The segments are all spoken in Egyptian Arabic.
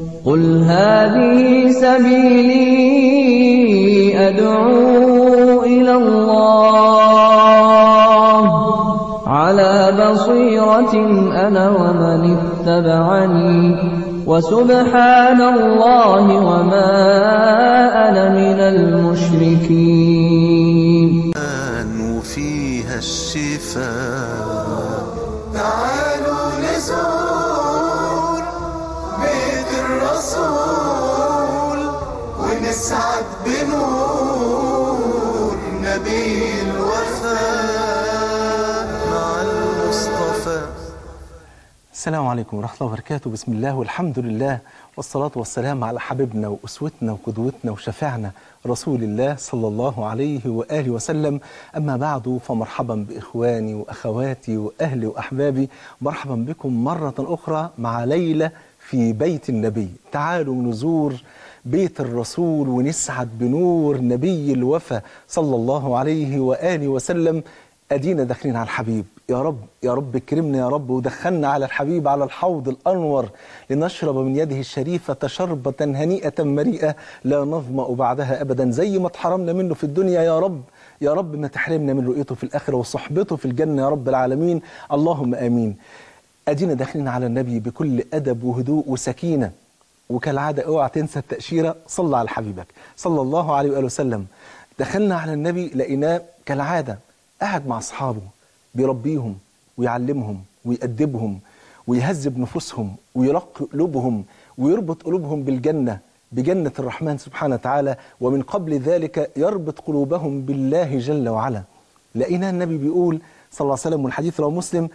قل هذه سبيلي أدعو إلى الله على بصيرة أنا ومن اتبعني وسبحان الله وما أنا من المشركين وفيها الشفاء تعالوا نزور بيت الرسول ونسعد بنور نبي الوفاء مع المصطفى السلام عليكم ورحمة الله وبركاته بسم الله والحمد لله والصلاة والسلام على حبيبنا وأسوتنا وقدوتنا وشفيعنا رسول الله صلى الله عليه وآله وسلم أما بعد فمرحبا بإخواني وأخواتي وأهلي وأحبابي مرحبا بكم مرة أخرى مع ليلة في بيت النبي تعالوا نزور بيت الرسول ونسعد بنور نبي الوفا صلى الله عليه وآله وسلم أدينا داخلين على الحبيب يا رب يا رب اكرمنا يا رب ودخلنا على الحبيب على الحوض الأنور لنشرب من يده الشريفة شربة هنيئة مريئة لا نظمأ بعدها أبدا زي ما اتحرمنا منه في الدنيا يا رب يا رب ما تحرمنا من رؤيته في الآخرة وصحبته في الجنة يا رب العالمين اللهم آمين أدينا داخلين على النبي بكل أدب وهدوء وسكينة وكالعادة اوعى تنسى التأشيرة صلى على حبيبك صلى الله عليه وآله وسلم دخلنا على النبي لقيناه كالعادة قاعد مع أصحابه بيربيهم ويعلمهم ويأدبهم ويهذب نفوسهم ويرق قلوبهم ويربط قلوبهم بالجنة بجنة الرحمن سبحانه وتعالى ومن قبل ذلك يربط قلوبهم بالله جل وعلا لقينا النبي بيقول صلى الله عليه وسلم والحديث رواه مسلم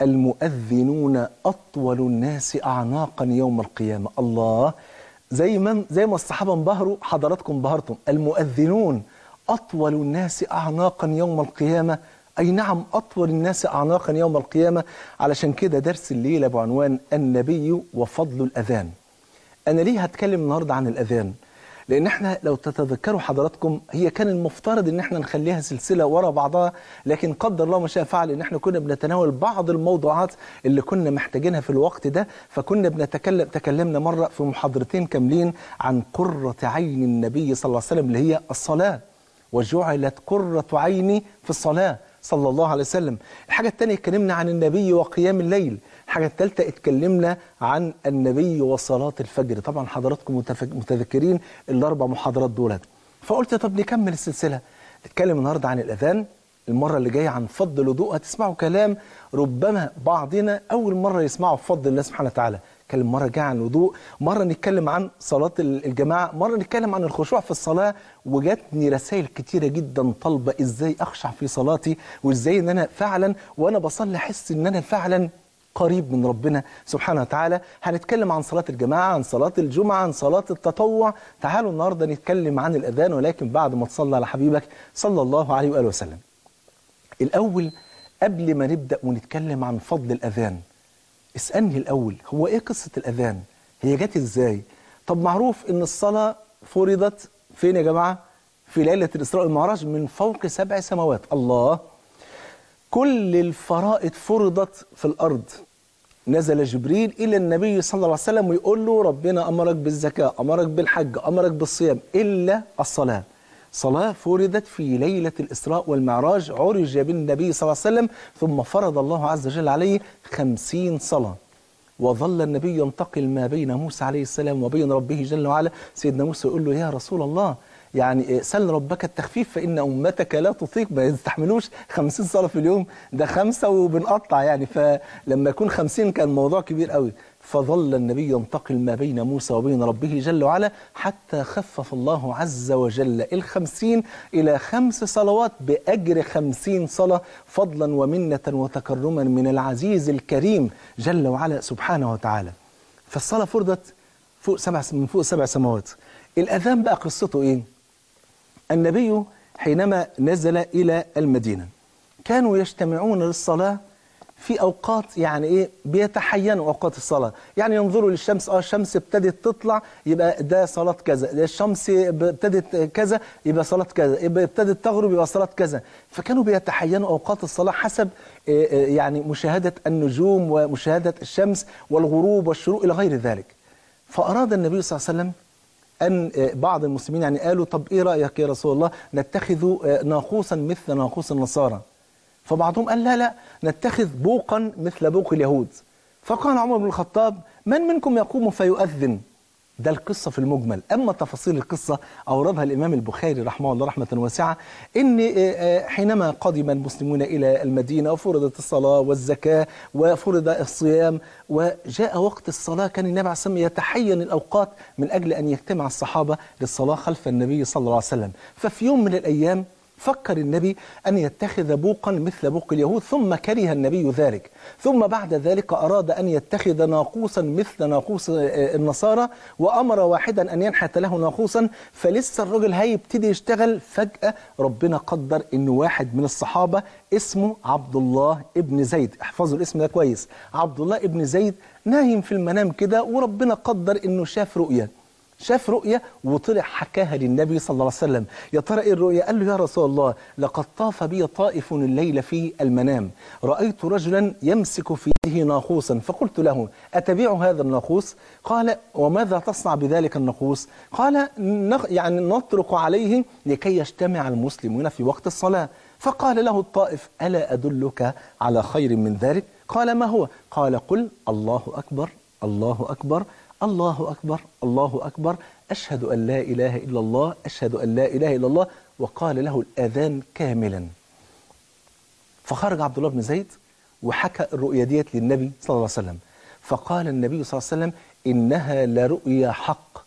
المؤذنون أطول الناس أعناقا يوم القيامة الله زي ما زي ما الصحابة انبهروا حضراتكم انبهرتم المؤذنون أطول الناس أعناقا يوم القيامة أي نعم أطول الناس أعناقا يوم القيامة علشان كده درس الليلة بعنوان النبي وفضل الأذان أنا ليه هتكلم النهاردة عن الأذان لأن احنا لو تتذكروا حضراتكم هي كان المفترض ان احنا نخليها سلسلة ورا بعضها لكن قدر الله ما شاء فعل ان احنا كنا بنتناول بعض الموضوعات اللي كنا محتاجينها في الوقت ده فكنا بنتكلم تكلمنا مرة في محاضرتين كاملين عن قرة عين النبي صلى الله عليه وسلم اللي هي الصلاة وجعلت قرة عيني في الصلاة صلى الله عليه وسلم الحاجة الثانية اتكلمنا عن النبي وقيام الليل الحاجة الثالثة اتكلمنا عن النبي وصلاة الفجر طبعا حضراتكم متفك- متذكرين الأربع محاضرات دولت فقلت طب نكمل السلسلة نتكلم النهاردة عن الأذان المرة اللي جاية عن فضل الوضوء هتسمعوا كلام ربما بعضنا أول مرة يسمعه بفضل الله سبحانه وتعالى نتكلم مرة جاية عن الوضوء مرة نتكلم عن صلاة الجماعة مرة نتكلم عن الخشوع في الصلاة وجاتني رسائل كتيرة جدا طالبة ازاي اخشع في صلاتي وازاي ان انا فعلا وانا بصلي احس ان انا فعلا قريب من ربنا سبحانه وتعالى هنتكلم عن صلاة الجماعة عن صلاة الجمعة عن صلاة التطوع تعالوا النهاردة نتكلم عن الأذان ولكن بعد ما تصلى على حبيبك صلى الله عليه وآله وسلم الأول قبل ما نبدأ ونتكلم عن فضل الأذان اسألني الأول هو إيه قصة الأذان هي جت إزاي طب معروف إن الصلاة فرضت فين يا جماعة في ليلة الإسراء والمعراج من فوق سبع سماوات الله كل الفرائض فرضت في الأرض نزل جبريل إلى النبي صلى الله عليه وسلم ويقول له ربنا أمرك بالزكاة أمرك بالحج أمرك بالصيام إلا الصلاة صلاة فرضت في ليلة الإسراء والمعراج عرج بالنبي صلى الله عليه وسلم ثم فرض الله عز وجل عليه خمسين صلاة وظل النبي ينتقل ما بين موسى عليه السلام وبين ربه جل وعلا سيدنا موسى يقول له يا رسول الله يعني سل ربك التخفيف فإن أمتك لا تطيق ما يستحملوش خمسين صلاة في اليوم ده خمسة وبنقطع يعني فلما يكون خمسين كان موضوع كبير قوي فظل النبي ينتقل ما بين موسى وبين ربه جل وعلا حتى خفف الله عز وجل الخمسين إلى خمس صلوات بأجر خمسين صلاة فضلا ومنة وتكرما من العزيز الكريم جل وعلا سبحانه وتعالى فالصلاة فرضت فوق سبع من فوق سبع سماوات الأذان بقى قصته إيه؟ النبي حينما نزل إلى المدينة كانوا يجتمعون للصلاة في أوقات يعني إيه بيتحينوا أوقات الصلاة يعني ينظروا للشمس آه الشمس ابتدت تطلع يبقى ده صلاة كذا ده الشمس ابتدت كذا يبقى صلاة كذا يبقى ابتدت تغرب يبقى صلاة كذا فكانوا بيتحينوا أوقات الصلاة حسب آه، آه، يعني مشاهدة النجوم ومشاهدة الشمس والغروب والشروق إلى غير ذلك فأراد النبي صلى الله عليه وسلم أن آه، بعض المسلمين يعني قالوا طب إيه رأيك يا رسول الله نتخذ آه، ناقوسا مثل ناقوس النصارى فبعضهم قال لا لا نتخذ بوقا مثل بوق اليهود فقال عمر بن الخطاب من منكم يقوم فيؤذن ده القصة في المجمل أما تفاصيل القصة أوردها الإمام البخاري رحمه الله رحمة واسعة إن آه، آه، حينما قدم المسلمون إلى المدينة وفرضت الصلاة والزكاة وفرض الصيام وجاء وقت الصلاة كان النبي عليه الصلاة والسلام يتحين الأوقات من أجل أن يجتمع الصحابة للصلاة خلف النبي صلى الله عليه وسلم ففي يوم من الأيام فكر النبي أن يتخذ بوقا مثل بوق اليهود ثم كره النبي ذلك ثم بعد ذلك أراد أن يتخذ ناقوسا مثل ناقوس آه، النصارى وأمر واحدا أن ينحت له ناقوسا فلسه الراجل هيبتدي يشتغل فجأة ربنا قدر أن واحد من الصحابة اسمه عبد الله ابن زيد احفظوا الاسم ده كويس عبد الله ابن زيد نايم في المنام كده وربنا قدر أنه شاف رؤية شاف رؤية وطلع حكاها للنبي صلى الله عليه وسلم يا ترى ايه الرؤية قال له يا رسول الله لقد طاف بي طائف الليل في المنام رأيت رجلا يمسك في يده ناقوسا فقلت له أتبيع هذا الناقوس قال وماذا تصنع بذلك الناقوس قال نخ يعني نطرق عليه لكي يجتمع المسلمون في وقت الصلاة فقال له الطائف ألا أدلك على خير من ذلك قال ما هو قال قل الله أكبر الله أكبر الله أكبر الله أكبر أشهد أن لا إله إلا الله أشهد أن لا إله إلا الله وقال له الأذان كاملا فخرج عبد الله بن زيد وحكى الرؤيا ديت للنبي صلى الله عليه وسلم فقال النبي صلى الله عليه وسلم إنها لرؤيا حق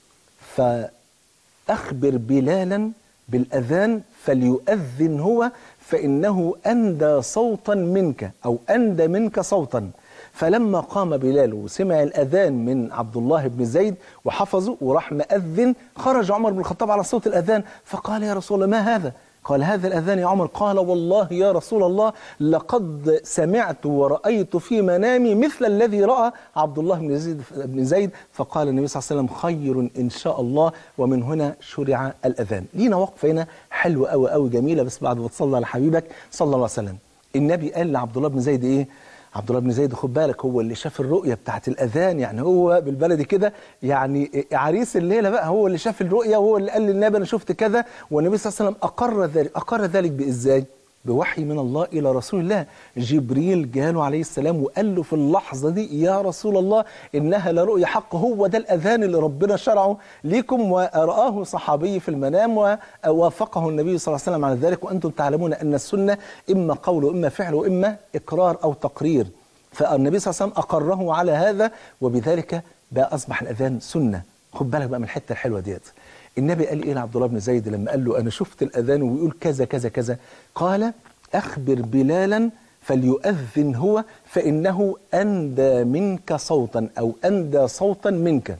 فأخبر بلالا بالأذان فليؤذن هو فإنه أندى صوتا منك أو أندى منك صوتا فلما قام بلال وسمع الأذان من عبد الله بن زيد وحفظه وراح مأذن خرج عمر بن الخطاب على صوت الأذان فقال يا رسول الله ما هذا قال هذا الأذان يا عمر قال والله يا رسول الله لقد سمعت ورأيت في منامي مثل الذي رأى عبد الله بن زيد, بن زيد فقال النبي صلى الله عليه وسلم خير إن شاء الله ومن هنا شرع الأذان لينا وقفة هنا حلوة أوي أوي جميلة بس بعد ما تصلى على حبيبك صلى الله عليه وسلم النبي قال لعبد الله بن زيد إيه عبد الله بن زيد خد بالك هو اللي شاف الرؤية بتاعت الأذان يعني هو بالبلدي كده يعني عريس الليلة بقى هو اللي شاف الرؤية وهو اللي قال للنبي أنا شفت كذا والنبي صلى الله عليه وسلم أقر ذلك أقر ذلك بإزاي؟ بوحي من الله إلى رسول الله جبريل جاله عليه السلام وقال له في اللحظة دي يا رسول الله إنها لرؤيا حق هو ده الأذان اللي ربنا شرعه ليكم ورآه صحابي في المنام ووافقه النبي صلى الله عليه وسلم على ذلك وأنتم تعلمون أن السنة إما قول وإما فعل وإما إقرار أو تقرير فالنبي صلى الله عليه وسلم أقره على هذا وبذلك بقى أصبح الأذان سنة خد بالك بقى من الحتة الحلوة ديت النبي قال إيه لعبد الله بن زيد لما قال له أنا شفت الأذان ويقول كذا كذا كذا قال أخبر بلالا فليؤذن هو فإنه أندى منك صوتا أو أندى صوتا منك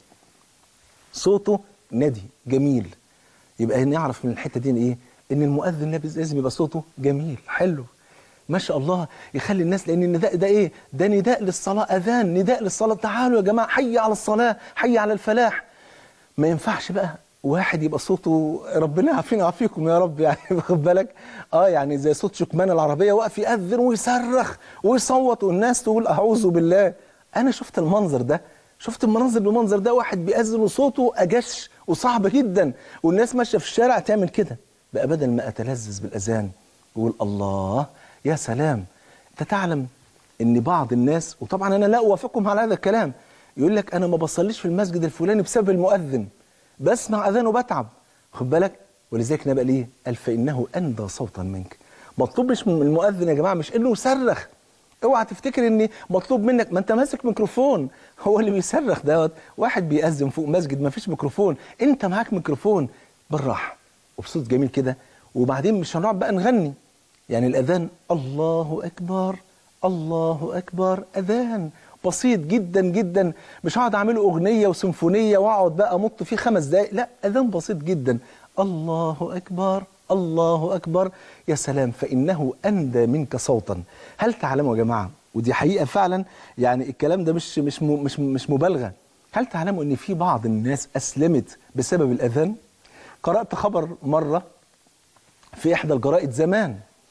صوته ندي جميل يبقى نعرف من الحتة دي إيه إن المؤذن لازم يبقى صوته جميل حلو ما شاء الله يخلي الناس لان النداء ده ايه ده نداء للصلاه اذان نداء للصلاه تعالوا يا جماعه حي على الصلاه حي على الفلاح ما ينفعش بقى واحد يبقى صوته ربنا يعافينا ويعافيكم يا رب يعني واخد بالك اه يعني زي صوت شكمان العربيه واقف ياذن ويصرخ ويصوت والناس تقول اعوذ بالله انا شفت المنظر ده شفت المناظر بالمنظر ده واحد بيأذن وصوته اجش وصعب جدا والناس ماشيه في الشارع تعمل كده بقى بدل ما اتلذذ بالاذان يقول الله يا سلام انت تعلم ان بعض الناس وطبعا انا لا اوافقهم على هذا الكلام يقول لك انا ما بصليش في المسجد الفلاني بسبب المؤذن بسمع اذان وبتعب خد بالك ولذلك نبقى ليه قال فانه اندى صوتا منك مطلوب مش من المؤذن يا جماعه مش انه يصرخ اوعى تفتكر ان مطلوب منك ما انت ماسك ميكروفون هو اللي بيصرخ دوت واحد بيأذن فوق مسجد ما فيش ميكروفون انت معاك ميكروفون بالراحه وبصوت جميل كده وبعدين مش هنقعد بقى نغني يعني الأذان الله أكبر الله أكبر أذان بسيط جدا جدا مش هقعد أعمله أغنية وسيمفونية وأقعد بقى أمط فيه خمس دقايق لا أذان بسيط جدا الله أكبر الله أكبر يا سلام فإنه أندى منك صوتا هل تعلموا يا جماعة ودي حقيقة فعلا يعني الكلام ده مش مش مش مش مبالغة هل تعلموا ان في بعض الناس اسلمت بسبب الاذان قرات خبر مره في احدى الجرائد زمان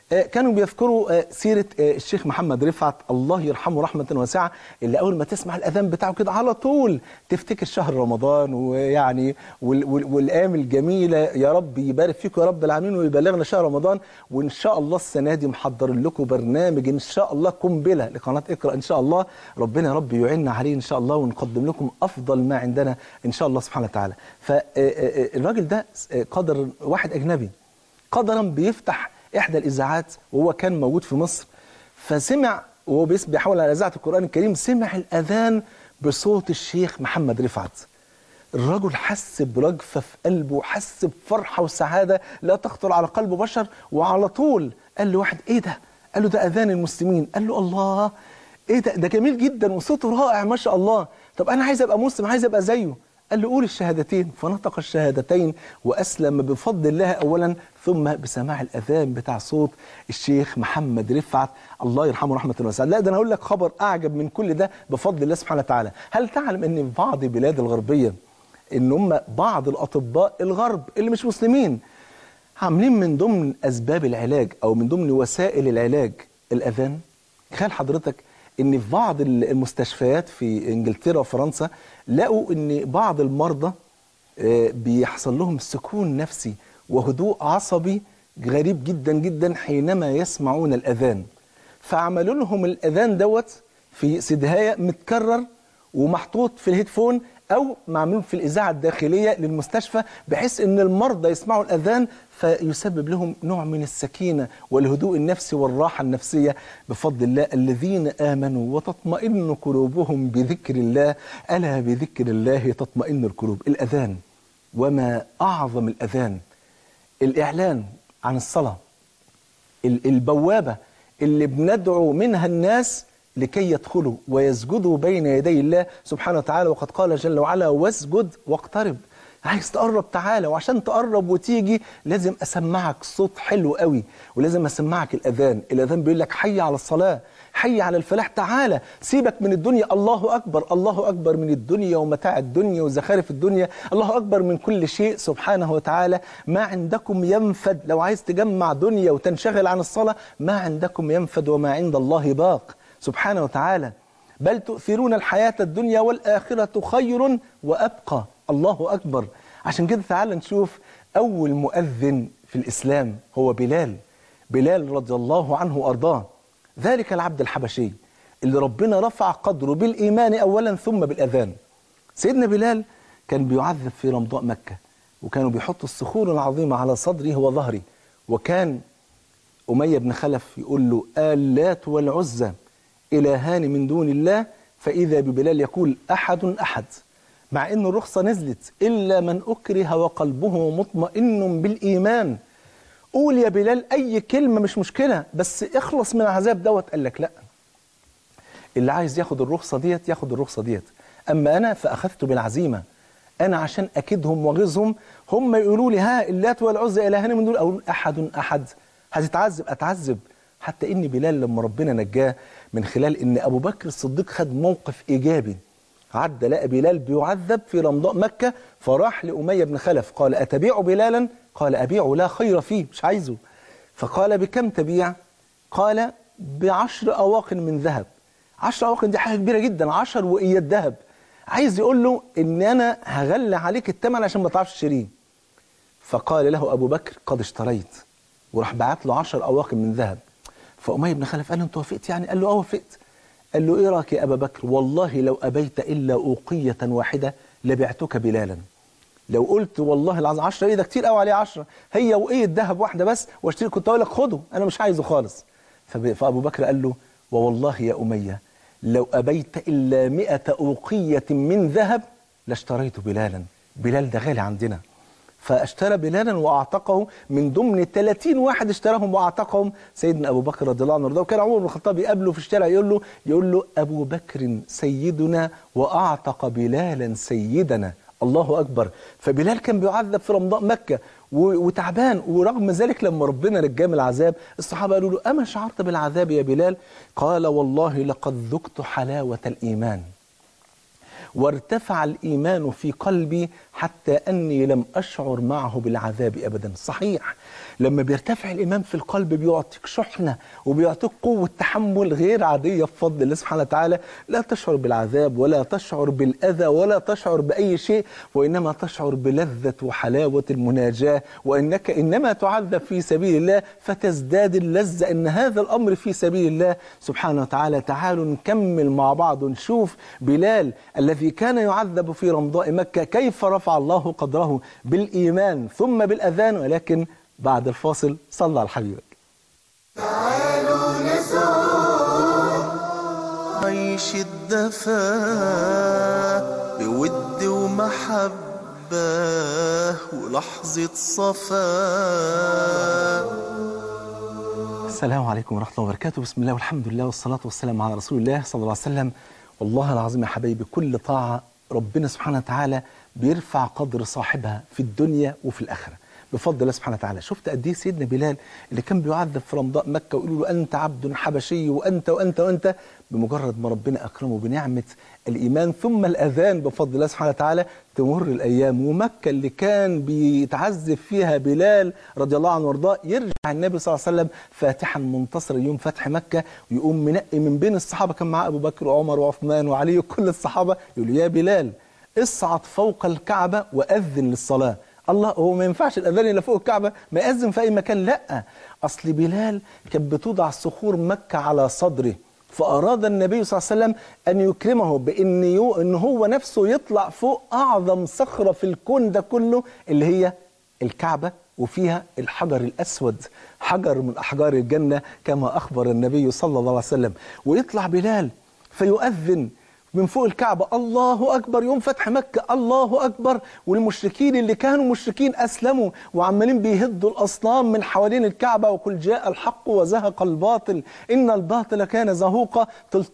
آه، كانوا بيذكروا آه، سيرة آه، الشيخ محمد رفعت الله يرحمه رحمة واسعة اللي أول ما تسمع الأذان بتاعه كده على طول تفتكر شهر رمضان ويعني وال- وال- والأيام الجميلة يا رب يبارك فيكم يا رب العالمين ويبلغنا شهر رمضان وإن شاء الله السنة دي محضر لكم برنامج إن شاء الله قنبلة لقناة اقرأ إن شاء الله ربنا يا رب يعيننا عليه إن شاء الله ونقدم لكم أفضل ما عندنا إن شاء الله سبحانه وتعالى فالراجل ده آه، قدر واحد أجنبي قدرا بيفتح احدى الاذاعات وهو كان موجود في مصر فسمع وهو بيس- بيحاول على اذاعه القران الكريم سمع الاذان بصوت الشيخ محمد رفعت الرجل حس برجفه في قلبه حس بفرحه وسعاده لا تخطر على قلب بشر وعلى طول قال له واحد ايه ده قال له ده اذان المسلمين قال له الله ايه ده ده جميل جدا وصوته رائع ما شاء الله طب انا عايز ابقى مسلم عايز ابقى زيه قال له قول الشهادتين فنطق الشهادتين وأسلم بفضل الله أولا ثم بسماع الأذان بتاع صوت الشيخ محمد رفعت الله يرحمه رحمة واسعة لا ده أنا أقول لك خبر أعجب من كل ده بفضل الله سبحانه وتعالى هل تعلم أن في بعض بلاد الغربية أن هم بعض الأطباء الغرب اللي مش مسلمين عاملين من ضمن أسباب العلاج أو من ضمن وسائل العلاج الأذان تخيل حضرتك ان في بعض المستشفيات في انجلترا وفرنسا لقوا ان بعض المرضى آه، بيحصل لهم سكون نفسي وهدوء عصبي غريب جدا جدا حينما يسمعون الاذان فعملوا لهم الاذان دوت في سدهايه متكرر ومحطوط في الهيدفون او معمول في الاذاعه الداخليه للمستشفى بحيث ان المرضى يسمعوا الاذان فيسبب لهم نوع من السكينه والهدوء النفسي والراحه النفسيه بفضل الله الذين امنوا وتطمئن قلوبهم بذكر الله الا بذكر الله تطمئن القلوب الاذان وما اعظم الاذان الاعلان عن الصلاه ال- البوابة اللي بندعو منها الناس لكي يدخلوا ويسجدوا بين يدي الله سبحانه وتعالى وقد قال جل وعلا واسجد واقترب عايز تقرب تعالى وعشان تقرب وتيجي لازم اسمعك صوت حلو قوي ولازم اسمعك الاذان الاذان بيقول لك حي على الصلاه حي على الفلاح تعالى سيبك من الدنيا الله اكبر الله اكبر من الدنيا ومتاع الدنيا وزخارف الدنيا الله اكبر من كل شيء سبحانه وتعالى ما عندكم ينفد لو عايز تجمع دنيا وتنشغل عن الصلاه ما عندكم ينفد وما عند الله باق سبحانه وتعالى بل تؤثرون الحياة الدنيا والآخرة خير وأبقى الله أكبر عشان كده تعالى نشوف أول مؤذن في الإسلام هو بلال بلال رضي الله عنه وأرضاه ذلك العبد الحبشي اللي ربنا رفع قدره بالإيمان أولا ثم بالأذان سيدنا بلال كان بيعذب في رمضاء مكة وكانوا بيحطوا الصخور العظيمة على صدره وظهره وكان أمية بن خلف يقول له آلات والعزى إلهان من دون الله فإذا ببلال يقول أحد أحد مع أن الرخصة نزلت إلا من أكره وقلبه مطمئن بالإيمان قول يا بلال أي كلمة مش مشكلة بس اخلص من العذاب دوت قال لك لا اللي عايز ياخد الرخصة ديت ياخد الرخصة ديت أما أنا فأخذت بالعزيمة أنا عشان أكيدهم وأغيظهم هم يقولوا لي ها اللات والعزى إلهان من دول أقول أحد أحد هتتعذب أتعذب حتى إن بلال لما ربنا نجاه من خلال إن أبو بكر الصديق خد موقف إيجابي عدى لقى بلال بيعذب في رمضاء مكة فراح لأمية بن خلف قال أتبيع بلالا قال أبيعه لا خير فيه مش عايزه فقال بكم تبيع قال بعشر أواق من ذهب عشر أواق دي حاجة كبيرة جدا عشر وإيات ذهب عايز يقول له إن أنا هغلى عليك الثمن عشان ما تعرفش تشتريه فقال له أبو بكر قد اشتريت وراح بعت له عشر أواق من ذهب فأمية بن خلف قال له أنت وافقت يعني قال له أه وافقت قال له إيه رأيك يا أبا بكر والله لو أبيت إلا أوقية واحدة لبعتك بلالا لو قلت والله العظيم 10 ايه ده كتير قوي عليه 10 هي وايه ذهب واحده بس واشتري كنت اقول لك خده انا مش عايزه خالص فب- فابو بكر قال له ووالله يا اميه لو ابيت الا 100 اوقيه من ذهب لاشتريت بلالا بلال ده غالي عندنا فاشترى بلالا واعتقه من ضمن 30 واحد اشتراهم واعتقهم سيدنا ابو بكر رضي الله عنه وارضاه وكان عمر بن الخطاب يقابله في الشارع يقول له يقول له ابو بكر سيدنا واعتق بلالا سيدنا الله اكبر فبلال كان بيعذب في رمضاء مكه و- وتعبان ورغم ذلك لما ربنا نجاه من العذاب الصحابه قالوا له اما شعرت بالعذاب يا بلال قال والله لقد ذقت حلاوه الايمان وارتفع الإيمان في قلبي حتى أني لم أشعر معه بالعذاب أبدا صحيح لما بيرتفع الإيمان في القلب بيعطيك شحنة وبيعطيك قوة تحمل غير عادية بفضل الله سبحانه وتعالى لا تشعر بالعذاب ولا تشعر بالأذى ولا تشعر بأي شيء وإنما تشعر بلذة وحلاوة المناجاة وإنك إنما تعذب في سبيل الله فتزداد اللذة إن هذا الأمر في سبيل الله سبحانه وتعالى تعالوا نكمل مع بعض ونشوف بلال الذي كان يعذب في رمضاء مكة كيف رفع الله قدره بالإيمان ثم بالأذان ولكن بعد الفاصل صلى على حبيبك تعالوا نزور عيش الدفا بود ومحبة ولحظة صفا السلام عليكم ورحمة الله وبركاته بسم الله والحمد لله والصلاة والسلام على رسول الله صلى الله عليه وسلم والله العظيم يا حبايبي كل طاعة ربنا سبحانه وتعالى بيرفع قدر صاحبها في الدنيا وفي الآخرة بفضل الله سبحانه وتعالى شفت قد ايه سيدنا بلال اللي كان بيعذب في رمضاء مكة ويقولوا له أنت عبد حبشي وأنت وأنت وأنت بمجرد ما ربنا أكرمه بنعمة الإيمان ثم الأذان بفضل الله سبحانه وتعالى تمر الأيام ومكة اللي كان بيتعذب فيها بلال رضي الله عنه وارضاه يرجع النبي صلى الله عليه وسلم فاتحا منتصرا يوم فتح مكة ويقوم منقي من بين الصحابة كان معاه أبو بكر وعمر وعثمان وعلي وكل الصحابة يقول له يا بلال اصعد فوق الكعبة وأذن للصلاة الله هو ما ينفعش الاذان الا فوق الكعبه ما ياذن في اي مكان لا اصل بلال كانت بتوضع صخور مكه على صدره فاراد النبي صلى الله عليه وسلم ان يكرمه بان يو ان هو نفسه يطلع فوق اعظم صخره في الكون ده كله اللي هي الكعبه وفيها الحجر الاسود حجر من احجار الجنه كما اخبر النبي صلى الله عليه وسلم ويطلع بلال فيؤذن من فوق الكعبة الله أكبر يوم فتح مكة الله أكبر والمشركين اللي كانوا مشركين أسلموا وعمالين بيهدوا الأصنام من حوالين الكعبة وقل جاء الحق وزهق الباطل إن الباطل كان زهوقا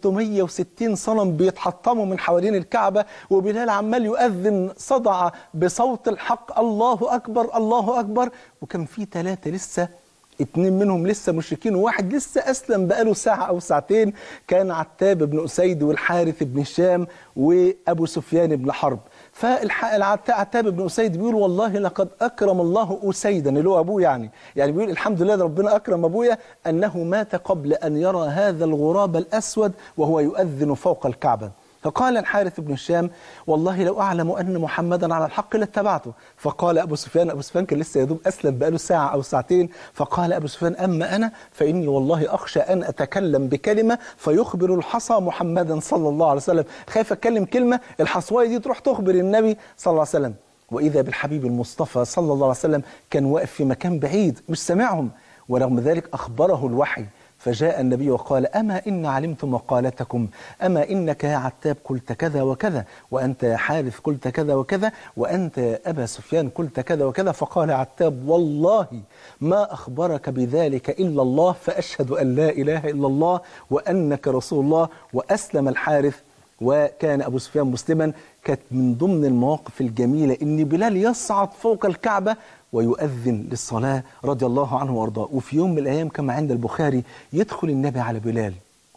360 صنم بيتحطموا من حوالين الكعبة وبلال عمال يؤذن صدع بصوت الحق الله أكبر الله أكبر وكان في ثلاثة لسه اتنين منهم لسه مشركين وواحد لسه أسلم بقاله ساعة أو ساعتين كان عتاب بن أسيد والحارث بن هشام وأبو سفيان بن حرب فالعتاب بن أسيد بيقول والله لقد أكرم الله أسيدا اللي هو أبوه يعني يعني بيقول الحمد لله ده ربنا أكرم أبويا أنه مات قبل أن يرى هذا الغراب الأسود وهو يؤذن فوق الكعبة فقال الحارث بن هشام والله لو أعلم أن محمدا على الحق لاتبعته فقال أبو سفيان أبو سفيان كان لسه يدوب أسلم بقاله ساعة أو ساعتين فقال أبو سفيان أما أنا فإني والله أخشى أن أتكلم بكلمة فيخبر الحصى محمدا صلى الله عليه وسلم خايف أتكلم كلمة الحصواية دي تروح تخبر النبي صلى الله عليه وسلم وإذا بالحبيب المصطفى صلى الله عليه وسلم كان واقف في مكان بعيد مش سامعهم ورغم ذلك أخبره الوحي فجاء النبي وقال أما إن علمت مقالتكم أما إنك يا عتاب قلت كذا وكذا وأنت يا حارث قلت كذا وكذا وأنت يا أبا سفيان قلت كذا وكذا فقال عتاب والله ما أخبرك بذلك إلا الله فأشهد أن لا إله إلا الله وأنك رسول الله وأسلم الحارث وكان أبو سفيان مسلما كانت من ضمن المواقف الجميلة إن بلال يصعد فوق الكعبة ويؤذن للصلاة رضي الله عنه وارضاه وفي يوم من الأيام كما عند البخاري يدخل النبي على بلال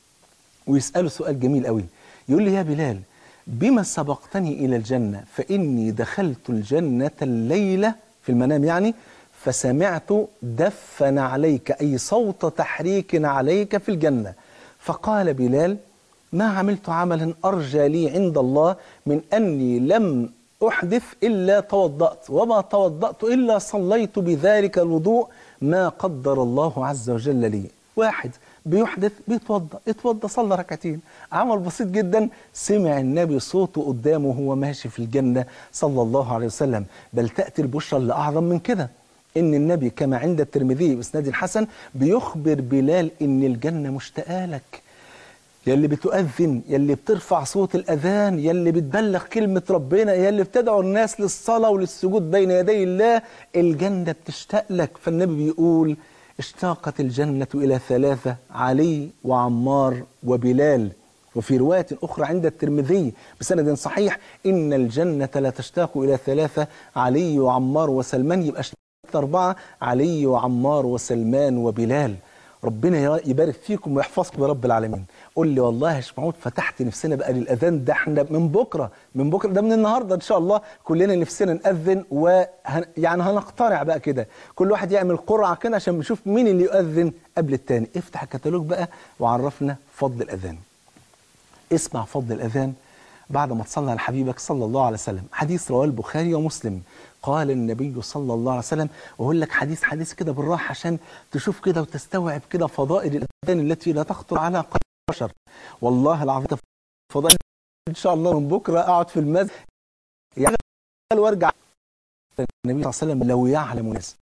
ويسأله سؤال جميل قوي يقول لي يا بلال بما سبقتني إلى الجنة فإني دخلت الجنة الليلة في المنام يعني فسمعت دفن عليك أي صوت تحريك عليك في الجنة فقال بلال ما عملت عملا أرجى لي عند الله من أني لم أحدث إلا توضأت وما توضأت إلا صليت بذلك الوضوء ما قدر الله عز وجل لي واحد بيحدث بيتوضأ اتوضأ صلى ركعتين عمل بسيط جدا سمع النبي صوته قدامه وهو ماشي في الجنة صلى الله عليه وسلم بل تأتي البشرى اللي أعظم من كده إن النبي كما عند الترمذي بإسناد الحسن بيخبر بلال إن الجنة مشتاقة لك يلي بتؤذن يلي بترفع صوت الأذان يلي بتبلغ كلمة ربنا يلي بتدعو الناس للصلاة وللسجود بين يدي الله الجنة بتشتاق لك فالنبي بيقول اشتاقت الجنة إلى ثلاثة علي وعمار وبلال وفي رواية أخرى عند الترمذي بسند صحيح إن الجنة لا تشتاق إلى ثلاثة علي وعمار وسلمان يبقى اشتاقت أربعة علي وعمار وسلمان وبلال ربنا يا- يبارك فيكم ويحفظكم يا رب العالمين قول لي والله يا شيخ محمود فتحت نفسنا بقى للاذان ده احنا من بكره من بكره ده من النهارده ان شاء الله كلنا نفسنا ناذن وهن يعني هنقترع بقى كده كل واحد يعمل قرعه كده عشان نشوف مين اللي يؤذن قبل التاني افتح الكتالوج بقى وعرفنا فضل الاذان اسمع فضل الأذان بعد ما تصلى على حبيبك صلى الله عليه وسلم حديث رواه البخاري ومسلم قال النبي صلى الله عليه وسلم وأقول لك حديث حديث كده بالراحة عشان تشوف كده وتستوعب كده فضائل الأذان التي لا تخطر على قلب بشر والله العظيم فضائل إن شاء الله من بكرة أقعد في المسجد يعني وارجع النبي صلى الله عليه وسلم لو يعلم الناس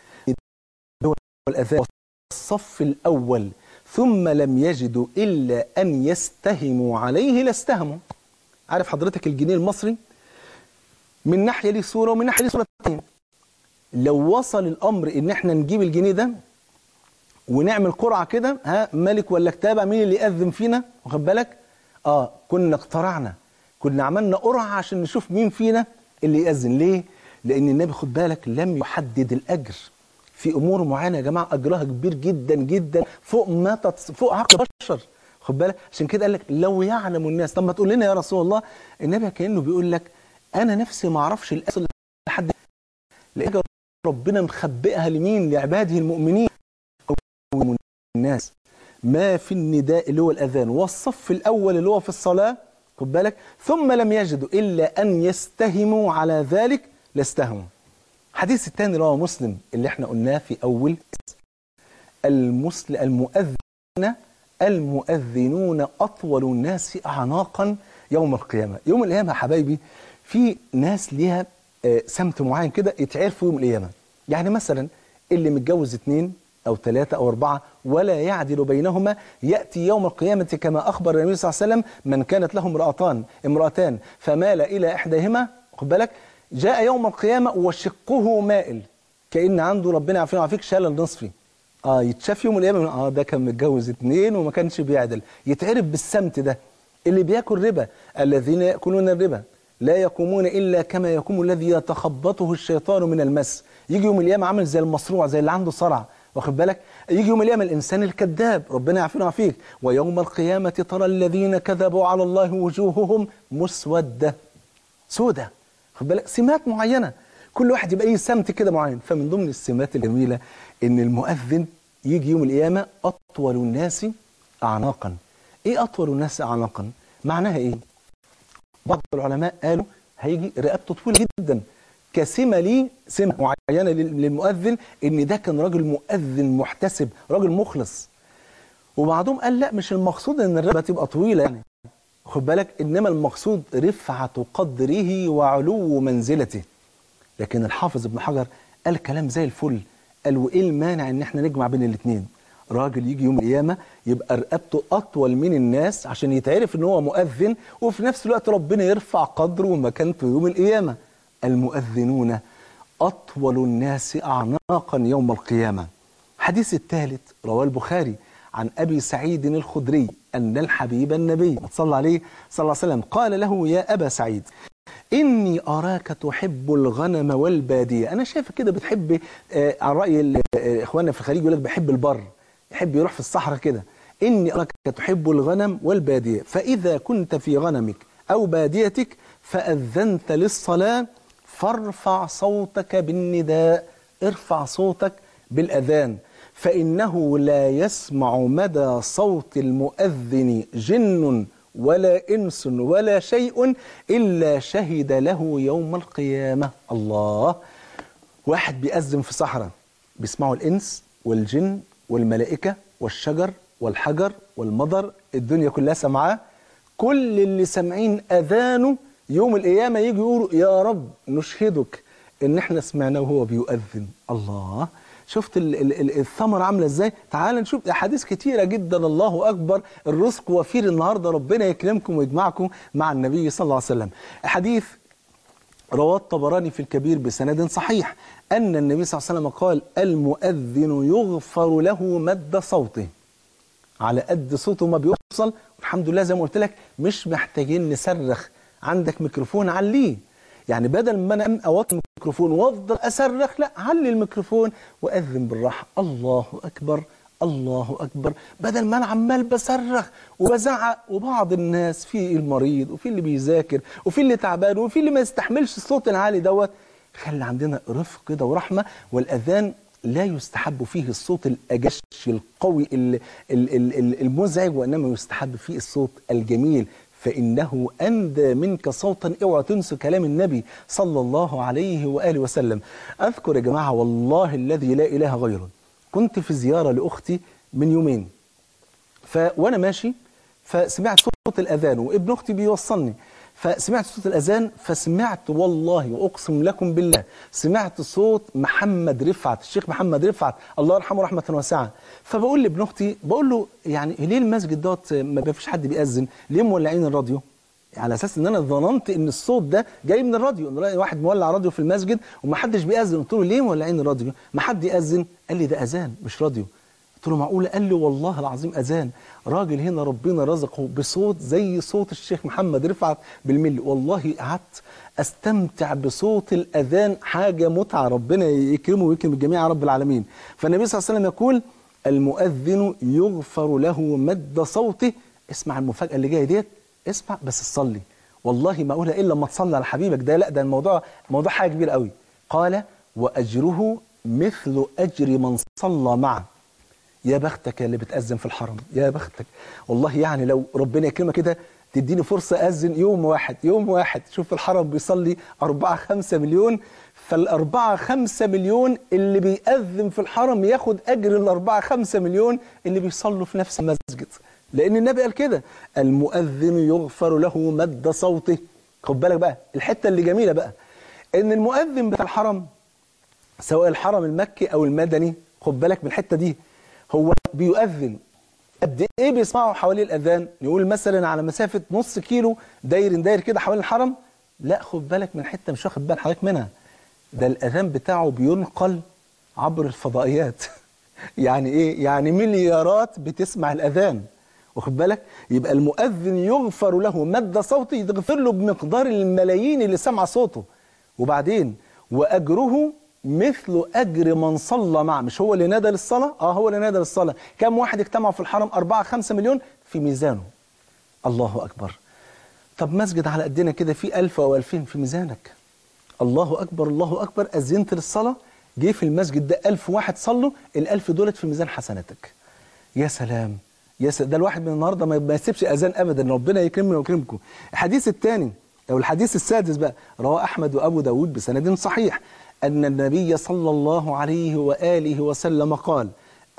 هو الأذان الصف الأول ثم لم يجدوا إلا أن يستهموا عليه لاستهموا عارف حضرتك الجنيه المصري من ناحية ليه صورة ومن ناحية ليه صورة تانية لو وصل الأمر إن احنا نجيب الجنيه ده ونعمل قرعة كده ها ملك ولا كتابة مين اللي يأذن فينا واخد بالك اه كنا اقترعنا كنا عملنا قرعة عشان نشوف مين فينا اللي يأذن ليه لأن النبي خد بالك لم يحدد الأجر في امور معينه يا جماعه اجرها كبير جدا جدا فوق ما تتص... فوق عقل البشر خد بالك عشان كده قال لك لو يعلم الناس طب ما تقول لنا يا رسول الله النبي كانه بيقول لك انا نفسي ما اعرفش الاصل لحد لان ربنا مخبئها لمين لعباده المؤمنين الناس ما في النداء اللي هو الاذان والصف الاول اللي هو في الصلاه خد بالك ثم لم يجدوا الا ان يستهموا على ذلك لاستهموا الحديث الثاني رواه مسلم اللي احنا قلناه في اول المسل المؤذن المؤذنون اطول الناس اعناقا يوم القيامه يوم القيامه يا حبايبي في ناس ليها آه، سمت معين كده يتعرفوا يوم القيامه يعني مثلا اللي متجوز اثنين او ثلاثه او اربعه ولا يعدل بينهما ياتي يوم القيامه كما اخبر النبي صلى الله عليه وسلم من كانت له امراتان امراتان فمال الى احداهما خد بالك جاء يوم القيامه وشقه مائل كان عنده ربنا يعافينا ويعافيك شلل نصفي اه يتشاف يوم القيامه اه ده كان متجوز اثنين وما كانش بيعدل يتعرف بالسمت ده اللي بياكل ربا الذين ياكلون الربا لا يقومون الا كما يقوم الذي يتخبطه الشيطان من المس يجي يوم القيامه عامل زي المصروع زي اللي عنده صرع واخد بالك يجي يوم القيامه الانسان الكذاب ربنا يعافينا ويعافيك ويوم القيامه ترى الذين كذبوا على الله وجوههم مسوده سودة خد بالك سمات معينه كل واحد يبقى ليه سمت كده معين فمن ضمن السمات الجميله ان المؤذن يجي يوم القيامه اطول الناس اعناقا ايه اطول الناس اعناقا معناها ايه بعض العلماء قالوا هيجي رقبته طويله جدا كسمه ليه سمه معينه لل- للمؤذن ان ده كان راجل مؤذن محتسب راجل مخلص وبعضهم قال لا مش المقصود ان الرقبه تبقى طويله يعني خد بالك انما المقصود رفعه قدره وعلو منزلته لكن الحافظ ابن حجر قال كلام زي الفل قال وايه المانع ان احنا نجمع بين الاثنين راجل يجي يوم القيامه يبقى رقبته اطول من الناس عشان يتعرف ان هو مؤذن وفي نفس الوقت ربنا يرفع قدره ومكانته يوم القيامه المؤذنون اطول الناس اعناقا يوم القيامه حديث الثالث رواه البخاري عن ابي سعيد الخدري ان الحبيب النبي صلى عليه صلى الله عليه وسلم قال له يا ابا سعيد إني أراك تحب الغنم والبادية أنا شايفك كده بتحب آه على رأي ال- آه، إخواننا في الخليج يقول لك بحب البر يحب يروح في الصحراء كده إني أراك تحب الغنم والبادية فإذا كنت في غنمك أو باديتك فأذنت للصلاة فارفع صوتك بالنداء ارفع صوتك بالأذان فإنه لا يسمع مدى صوت المؤذن جن ولا إنس ولا شيء إلا شهد له يوم القيامة الله واحد بيأذن في صحراء بيسمعوا الإنس والجن والملائكة والشجر والحجر والمضر الدنيا كلها سمعاه كل اللي سامعين أذانه يوم القيامة يجي يقولوا يا رب نشهدك إن إحنا سمعناه وهو بيؤذن الله شفت ال- ال- ال- الثمرة عاملة ازاي تعال نشوف احاديث كتيرة جدا الله اكبر الرزق وفير النهاردة ربنا يكرمكم ويجمعكم مع النبي صلى الله عليه وسلم حديث رواه الطبراني في الكبير بسند صحيح أن النبي صلى الله عليه وسلم قال المؤذن يغفر له مد صوته على قد صوته ما بيوصل والحمد لله زي ما قلت لك مش محتاجين نصرخ عندك ميكروفون عليه يعني بدل ما انا اوطي الميكروفون وافضل اصرخ لا علي الميكروفون واذن بالراحه الله اكبر الله أكبر بدل ما أنا عمال بصرخ وبزعق وبعض الناس في المريض وفي اللي بيذاكر وفي اللي تعبان وفي اللي ما يستحملش الصوت العالي دوت خلي عندنا رفق كده ورحمة والأذان لا يستحب فيه الصوت الأجش القوي ال- ال- ال- ال- المزعج وإنما يستحب فيه الصوت الجميل فإنه أندى منك صوتا اوعى تنسوا كلام النبي صلى الله عليه وآله وسلم أذكر يا جماعة والله الذي لا إله غيره كنت في زيارة لأختي من يومين ف وانا ماشي فسمعت صوت الاذان وابن اختي بيوصلني فسمعت صوت الاذان فسمعت والله واقسم لكم بالله سمعت صوت محمد رفعت الشيخ محمد رفعت الله يرحمه رحمه واسعه فبقول لابن اختي بقول له يعني ليه المسجد دوت ما فيش حد بيأذن ليه مولعين الراديو على اساس ان انا ظننت ان الصوت ده جاي من الراديو ان واحد مولع راديو في المسجد ومحدش بيأذن قلت له ليه مولعين الراديو ما حد يأذن قال لي ده اذان مش راديو قلت له معقولة؟ قال لي والله العظيم أذان راجل هنا ربنا رزقه بصوت زي صوت الشيخ محمد رفعت بالملي والله قعدت أستمتع بصوت الأذان حاجة متعة ربنا يكرمه ويكرم الجميع يا رب العالمين فالنبي صلى الله عليه وسلم يقول المؤذن يغفر له مد صوته اسمع المفاجأة اللي جاية ديت اسمع بس تصلي والله ما أقولها إلا لما تصلي على حبيبك ده لا ده الموضوع موضوع حاجة كبيرة قوي قال وأجره مثل أجر من صلى معه يا بختك يا اللي بتأذن في الحرم يا بختك والله يعني لو ربنا يكرمك كده تديني فرصة أذن يوم واحد يوم واحد شوف الحرم بيصلي أربعة خمسة مليون فالأربعة خمسة مليون اللي بيأذن في الحرم ياخد أجر الأربعة خمسة مليون اللي بيصلوا في نفس المسجد لأن النبي قال كده المؤذن يغفر له مد صوته خد بالك بقى الحتة اللي جميلة بقى إن المؤذن بتاع الحرم سواء الحرم المكي أو المدني خد بالك من الحتة دي هو بيؤذن قد ايه بيسمعوا حوالين الاذان نقول مثلا على مسافه نص كيلو داير داير كده حوالين الحرم لا خد بالك من حته مش واخد بال حضرتك منها ده الاذان بتاعه بينقل عبر الفضائيات يعني ايه يعني مليارات بتسمع الاذان واخد بالك يبقى المؤذن يغفر له مد صوته يغفر له بمقدار الملايين اللي سمع صوته وبعدين واجره مثل أجر من صلى معه مش هو اللي نادى للصلاة آه هو اللي نادى للصلاة كم واحد اجتمعوا في الحرم أربعة خمسة مليون في ميزانه الله أكبر طب مسجد على قدنا كده في ألف أو ألفين في ميزانك الله أكبر الله أكبر أذنت للصلاة جه في المسجد ده ألف واحد صلوا الألف دولت في ميزان حسناتك يا سلام يا سلام ده الواحد من النهارده ما يسيبش أذان أبدا ربنا يكرمنا ويكرمكم الحديث الثاني أو الحديث السادس بقى رواه أحمد وأبو داود بسند صحيح أن النبي صلى الله عليه وآله وسلم قال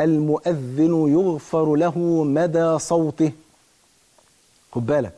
المؤذن يغفر له مدى صوته خد بالك